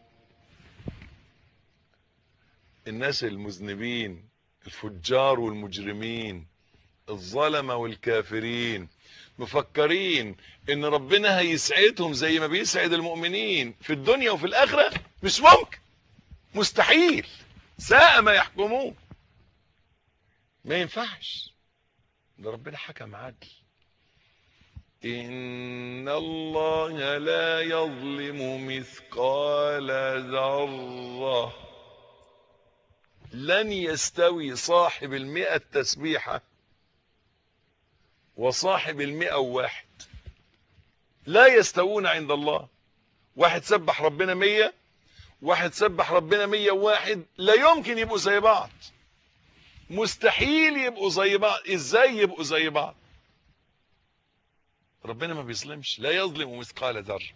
الناس المذنبين الفجار والمجرمين الظلمة والكافرين مفكرين ان ربنا هيسعدهم زي ما بيسعد المؤمنين في الدنيا وفي الاخرة مش ممكن مستحيل ساء ما يحكمون ما ينفعش ده ربنا حكم عدل إن الله لا يظلم مثقال ذرة لن يستوي صاحب المئة تسبيحة وصاحب المئة واحد لا يستوون عند الله واحد سبح ربنا مية واحد سبح ربنا مية واحد لا يمكن يبقوا زي بعض مستحيل يبقوا زي بعض ازاي يبقوا زي بعض ربنا ما بيظلمش لا يظلم مثقال ذره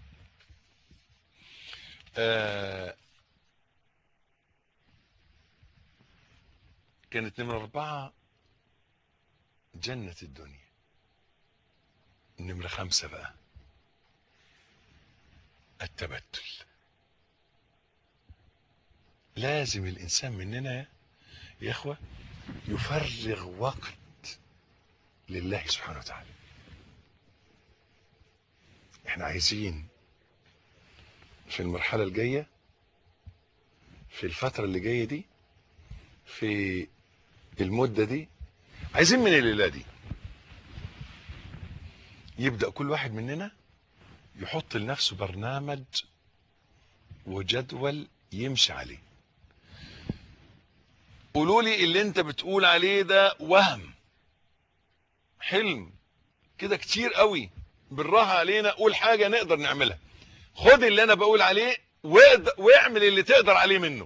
آه كانت نمرة أربعة جنة الدنيا نمرة خمسة بقى التبتل لازم الإنسان مننا يا إخوة يفرغ وقت لله سبحانه وتعالى احنا عايزين في المرحلة الجاية في الفترة اللي جاية دي في المدة دي عايزين من الليلة دي يبدأ كل واحد مننا يحط لنفسه برنامج وجدول يمشي عليه قولوا لي اللي انت بتقول عليه ده وهم حلم كده كتير قوي بالراحة علينا قول حاجة نقدر نعملها خد اللي انا بقول عليه واعمل اللي تقدر عليه منه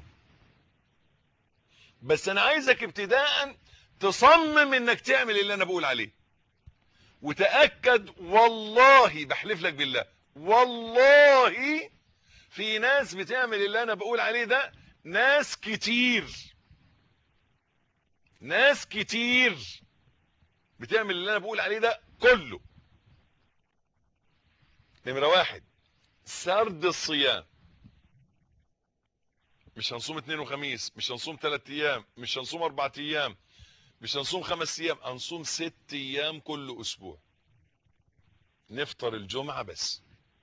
بس انا عايزك ابتداء تصمم انك تعمل اللي انا بقول عليه وتأكد والله بحلف لك بالله والله في ناس بتعمل اللي انا بقول عليه ده ناس كتير ناس كتير بتعمل اللي انا بقول عليه ده كله نمرة واحد سرد الصيام مش هنصوم اثنين وخميس مش هنصوم ثلاث ايام مش هنصوم اربع ايام مش هنصوم خمس ايام هنصوم ست ايام كل اسبوع نفطر الجمعة بس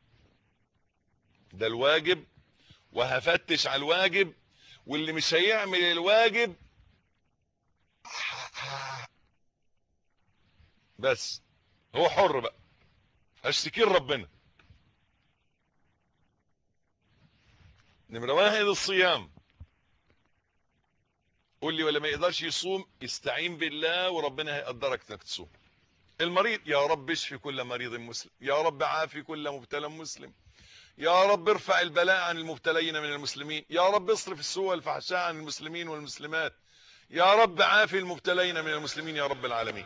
ده الواجب وهفتش على الواجب واللي مش هيعمل الواجب بس هو حر بقى هشتكي ربنا نمرة واحد الصيام قول لي ولا ما يقدرش يصوم استعين بالله وربنا هيقدرك انك تصوم المريض يا رب اشفي كل مريض مسلم يا رب عافي كل مبتلى مسلم يا رب ارفع البلاء عن المبتلين من المسلمين يا رب اصرف السوء والفحشاء عن المسلمين والمسلمات يا رب عافي المبتلين من المسلمين يا رب العالمين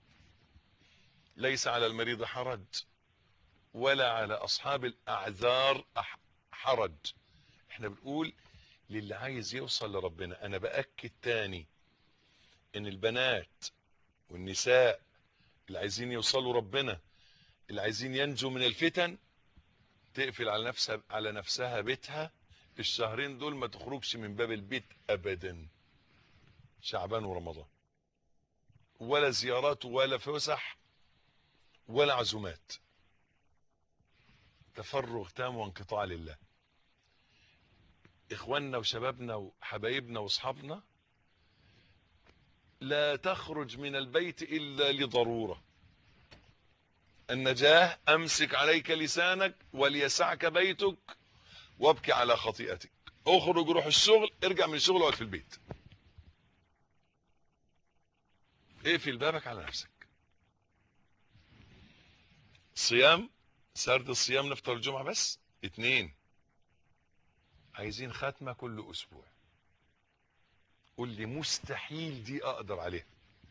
ليس على المريض حرج ولا على اصحاب الاعذار حرج احنا بنقول للي عايز يوصل لربنا انا باكد تاني ان البنات والنساء اللي عايزين يوصلوا ربنا اللي عايزين ينجوا من الفتن تقفل على نفسها على نفسها بيتها الشهرين دول ما تخرجش من باب البيت ابدا شعبان ورمضان ولا زيارات ولا فسح ولا عزومات تفرغ تام وانقطاع لله اخواننا وشبابنا وحبايبنا واصحابنا لا تخرج من البيت الا لضروره النجاه امسك عليك لسانك وليسعك بيتك وابكي على خطيئتك اخرج روح الشغل ارجع من الشغل واقعد في البيت اقفل بابك على نفسك صيام سرد الصيام نفطر الجمعة بس اتنين عايزين ختمة كل اسبوع قول لي مستحيل دي اقدر عليها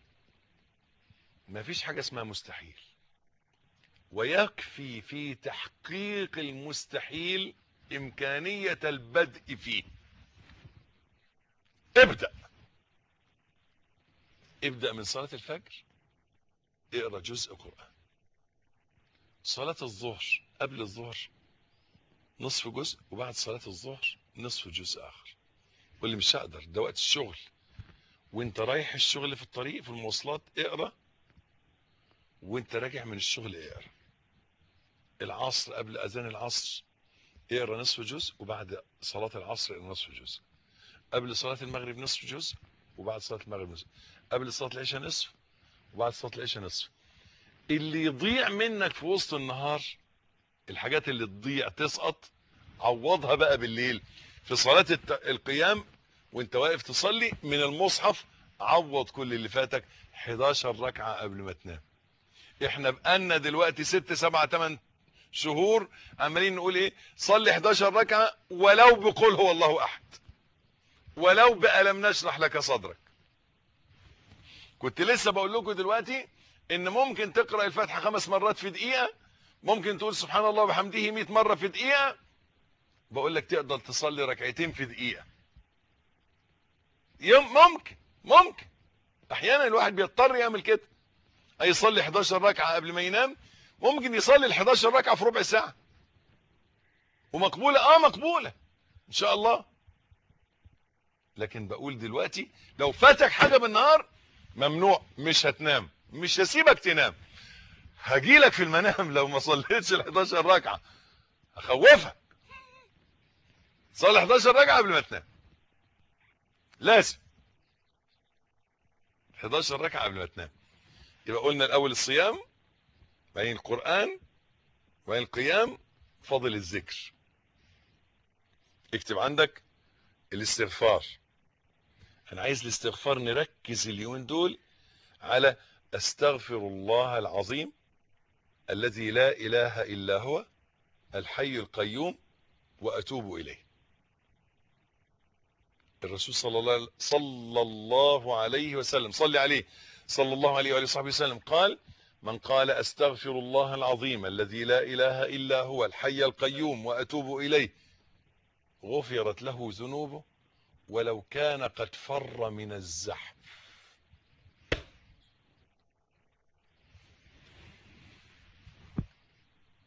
مفيش حاجة اسمها مستحيل ويكفي في تحقيق المستحيل امكانية البدء فيه ابدأ ابدأ من صلاة الفجر اقرأ جزء قرآن صلاة الظهر قبل الظهر نصف جزء وبعد صلاة الظهر نصف جزء آخر واللي مش هقدر ده وقت الشغل وانت رايح الشغل في الطريق في المواصلات اقرأ وانت راجع من الشغل اقرأ العصر قبل أذان العصر اقرأ نصف جزء وبعد صلاة العصر اقرأ نصف جزء قبل صلاة المغرب نصف جزء وبعد صلاة المغرب نصف قبل صلاة العشاء نصف وبعد صلاة العشاء نصف اللي يضيع منك في وسط النهار الحاجات اللي تضيع تسقط عوضها بقى بالليل في صلاة القيام وانت واقف تصلي من المصحف عوض كل اللي فاتك 11 ركعة قبل ما تنام احنا بقالنا دلوقتي 6 7 8 شهور عمالين نقول ايه صلي 11 ركعة ولو بقول هو الله احد ولو بألم نشرح لك صدرك كنت لسه بقول لكم دلوقتي ان ممكن تقرأ الفاتحة خمس مرات في دقيقة ممكن تقول سبحان الله وبحمده 100 مرة في دقيقة بقول لك تقدر تصلي ركعتين في دقيقة ممكن ممكن احيانا الواحد بيضطر يعمل كده اي يصلي 11 ركعة قبل ما ينام ممكن يصلي ال 11 ركعة في ربع ساعة ومقبولة اه مقبولة ان شاء الله لكن بقول دلوقتي لو فاتك حاجة بالنهار ممنوع مش هتنام مش هسيبك تنام هجيلك في المنام لو ما صليتش ال 11 ركعة هخوفك صلي 11 ركعة قبل ما تنام لازم 11 ركعة قبل ما تنام يبقى قلنا الاول الصيام بعدين القرآن بعدين القيام فضل الذكر اكتب عندك الاستغفار انا عايز الاستغفار نركز اليومين دول على استغفر الله العظيم الذي لا اله الا هو الحي القيوم واتوب اليه الرسول صلى الله صلى الله عليه وسلم صلي عليه صلى الله عليه وآله وصحبه وسلم قال من قال استغفر الله العظيم الذي لا اله الا هو الحي القيوم واتوب اليه غفرت له ذنوبه ولو كان قد فر من الزحف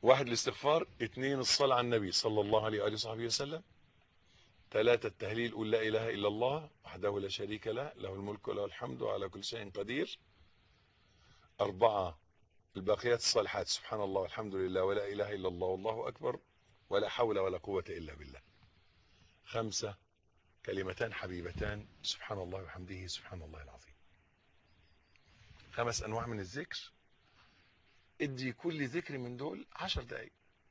واحد الاستغفار اثنين الصلاة على النبي صلى الله عليه وآله وصحبه وسلم ثلاثة التهليل قل لا إله إلا الله وحده لا شريك له له الملك وله الحمد وعلى كل شيء قدير أربعة الباقيات الصالحات سبحان الله والحمد لله ولا إله إلا الله والله أكبر ولا حول ولا قوة إلا بالله خمسة كلمتان حبيبتان سبحان الله وحمده سبحان الله العظيم خمس أنواع من الذكر ادي كل ذكر من دول عشر دقايق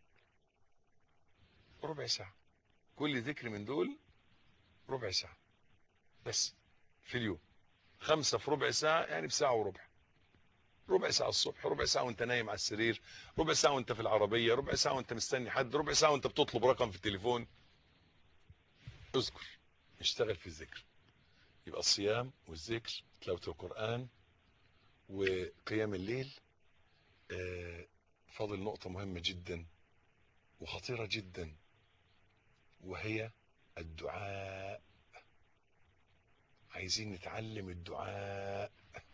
ربع ساعة كل ذكر من دول ربع ساعة بس في اليوم خمسة في ربع ساعة يعني بساعة وربع ربع ساعة الصبح ربع ساعة وانت نايم على السرير ربع ساعة وانت في العربية ربع ساعة وانت مستني حد ربع ساعة وانت بتطلب رقم في التليفون اذكر اشتغل في الذكر يبقى الصيام والذكر تلاوة القرآن وقيام الليل آه، فاضل نقطة مهمة جدا وخطيرة جدا وهي الدعاء عايزين نتعلم الدعاء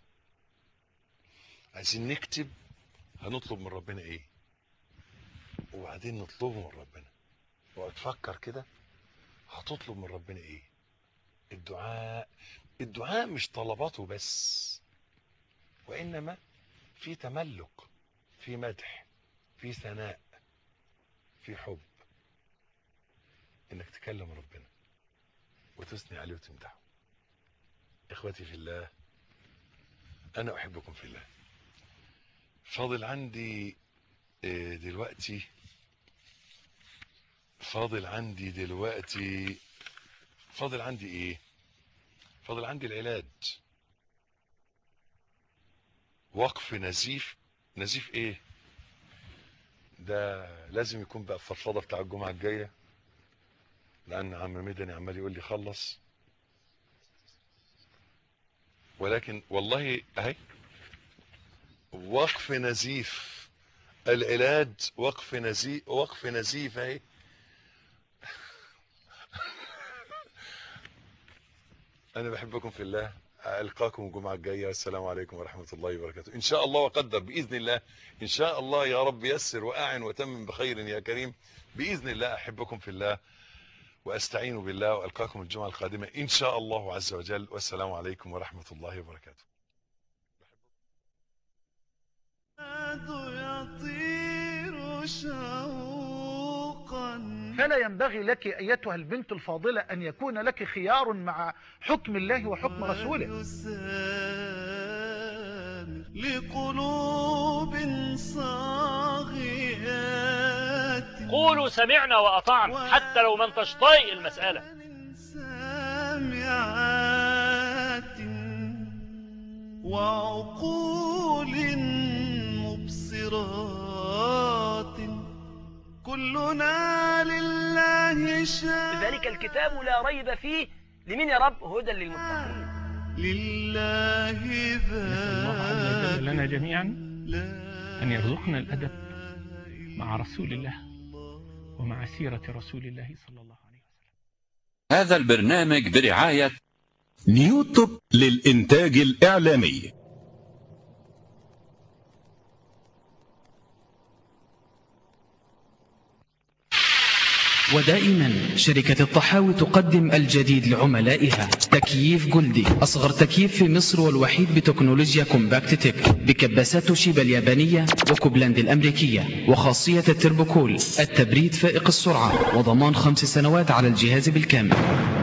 عايزين نكتب هنطلب من ربنا ايه وبعدين نطلبه من ربنا وتفكر كده هتطلب من ربنا ايه الدعاء الدعاء مش طلباته بس وانما في تملك في مدح في ثناء في حب انك تكلم ربنا وتثني عليه وتمدحه اخوتي في الله انا احبكم في الله فاضل عندي آه، دلوقتي فاضل عندي دلوقتي فاضل عندي ايه فاضل عندي العلاج وقف نزيف نزيف ايه ده لازم يكون بقى الفضفضه بتاع الجمعه الجايه لان عم مدني عمال يقول لي خلص ولكن والله اهي وقف نزيف العلاج وقف نزيف وقف نزيف اهي انا بحبكم في الله القاكم الجمعه الجايه والسلام عليكم ورحمه الله وبركاته ان شاء الله وقدر باذن الله ان شاء الله يا رب يسر واعن وتمم بخير يا كريم باذن الله احبكم في الله واستعين بالله والقاكم الجمعه القادمه ان شاء الله عز وجل والسلام عليكم ورحمه الله وبركاته يطير شوقا فلا ينبغي لك أيتها البنت الفاضلة أن يكون لك خيار مع حكم الله وحكم رسوله ويسامر لقلوب صاغيات قولوا سمعنا وأطعنا حتى لو ما انتش طايق المسألة سامعات وعقول مبصرات كلنا لله شاء ذلك الكتاب لا ريب فيه لمن يا رب هدى للمتقين لله الله عز وجل لنا ذاك جميعا لا أن يرزقنا الأدب مع رسول الله ومع سيرة رسول الله صلى الله عليه وسلم هذا البرنامج برعاية نيوتوب للإنتاج الإعلامي ودائما شركة الطحاوي تقدم الجديد لعملائها تكييف جولدي أصغر تكييف في مصر والوحيد بتكنولوجيا كومباكت تك بكباسات توشيبا اليابانية وكوبلاند الأمريكية وخاصية التربوكول التبريد فائق السرعة وضمان خمس سنوات على الجهاز بالكامل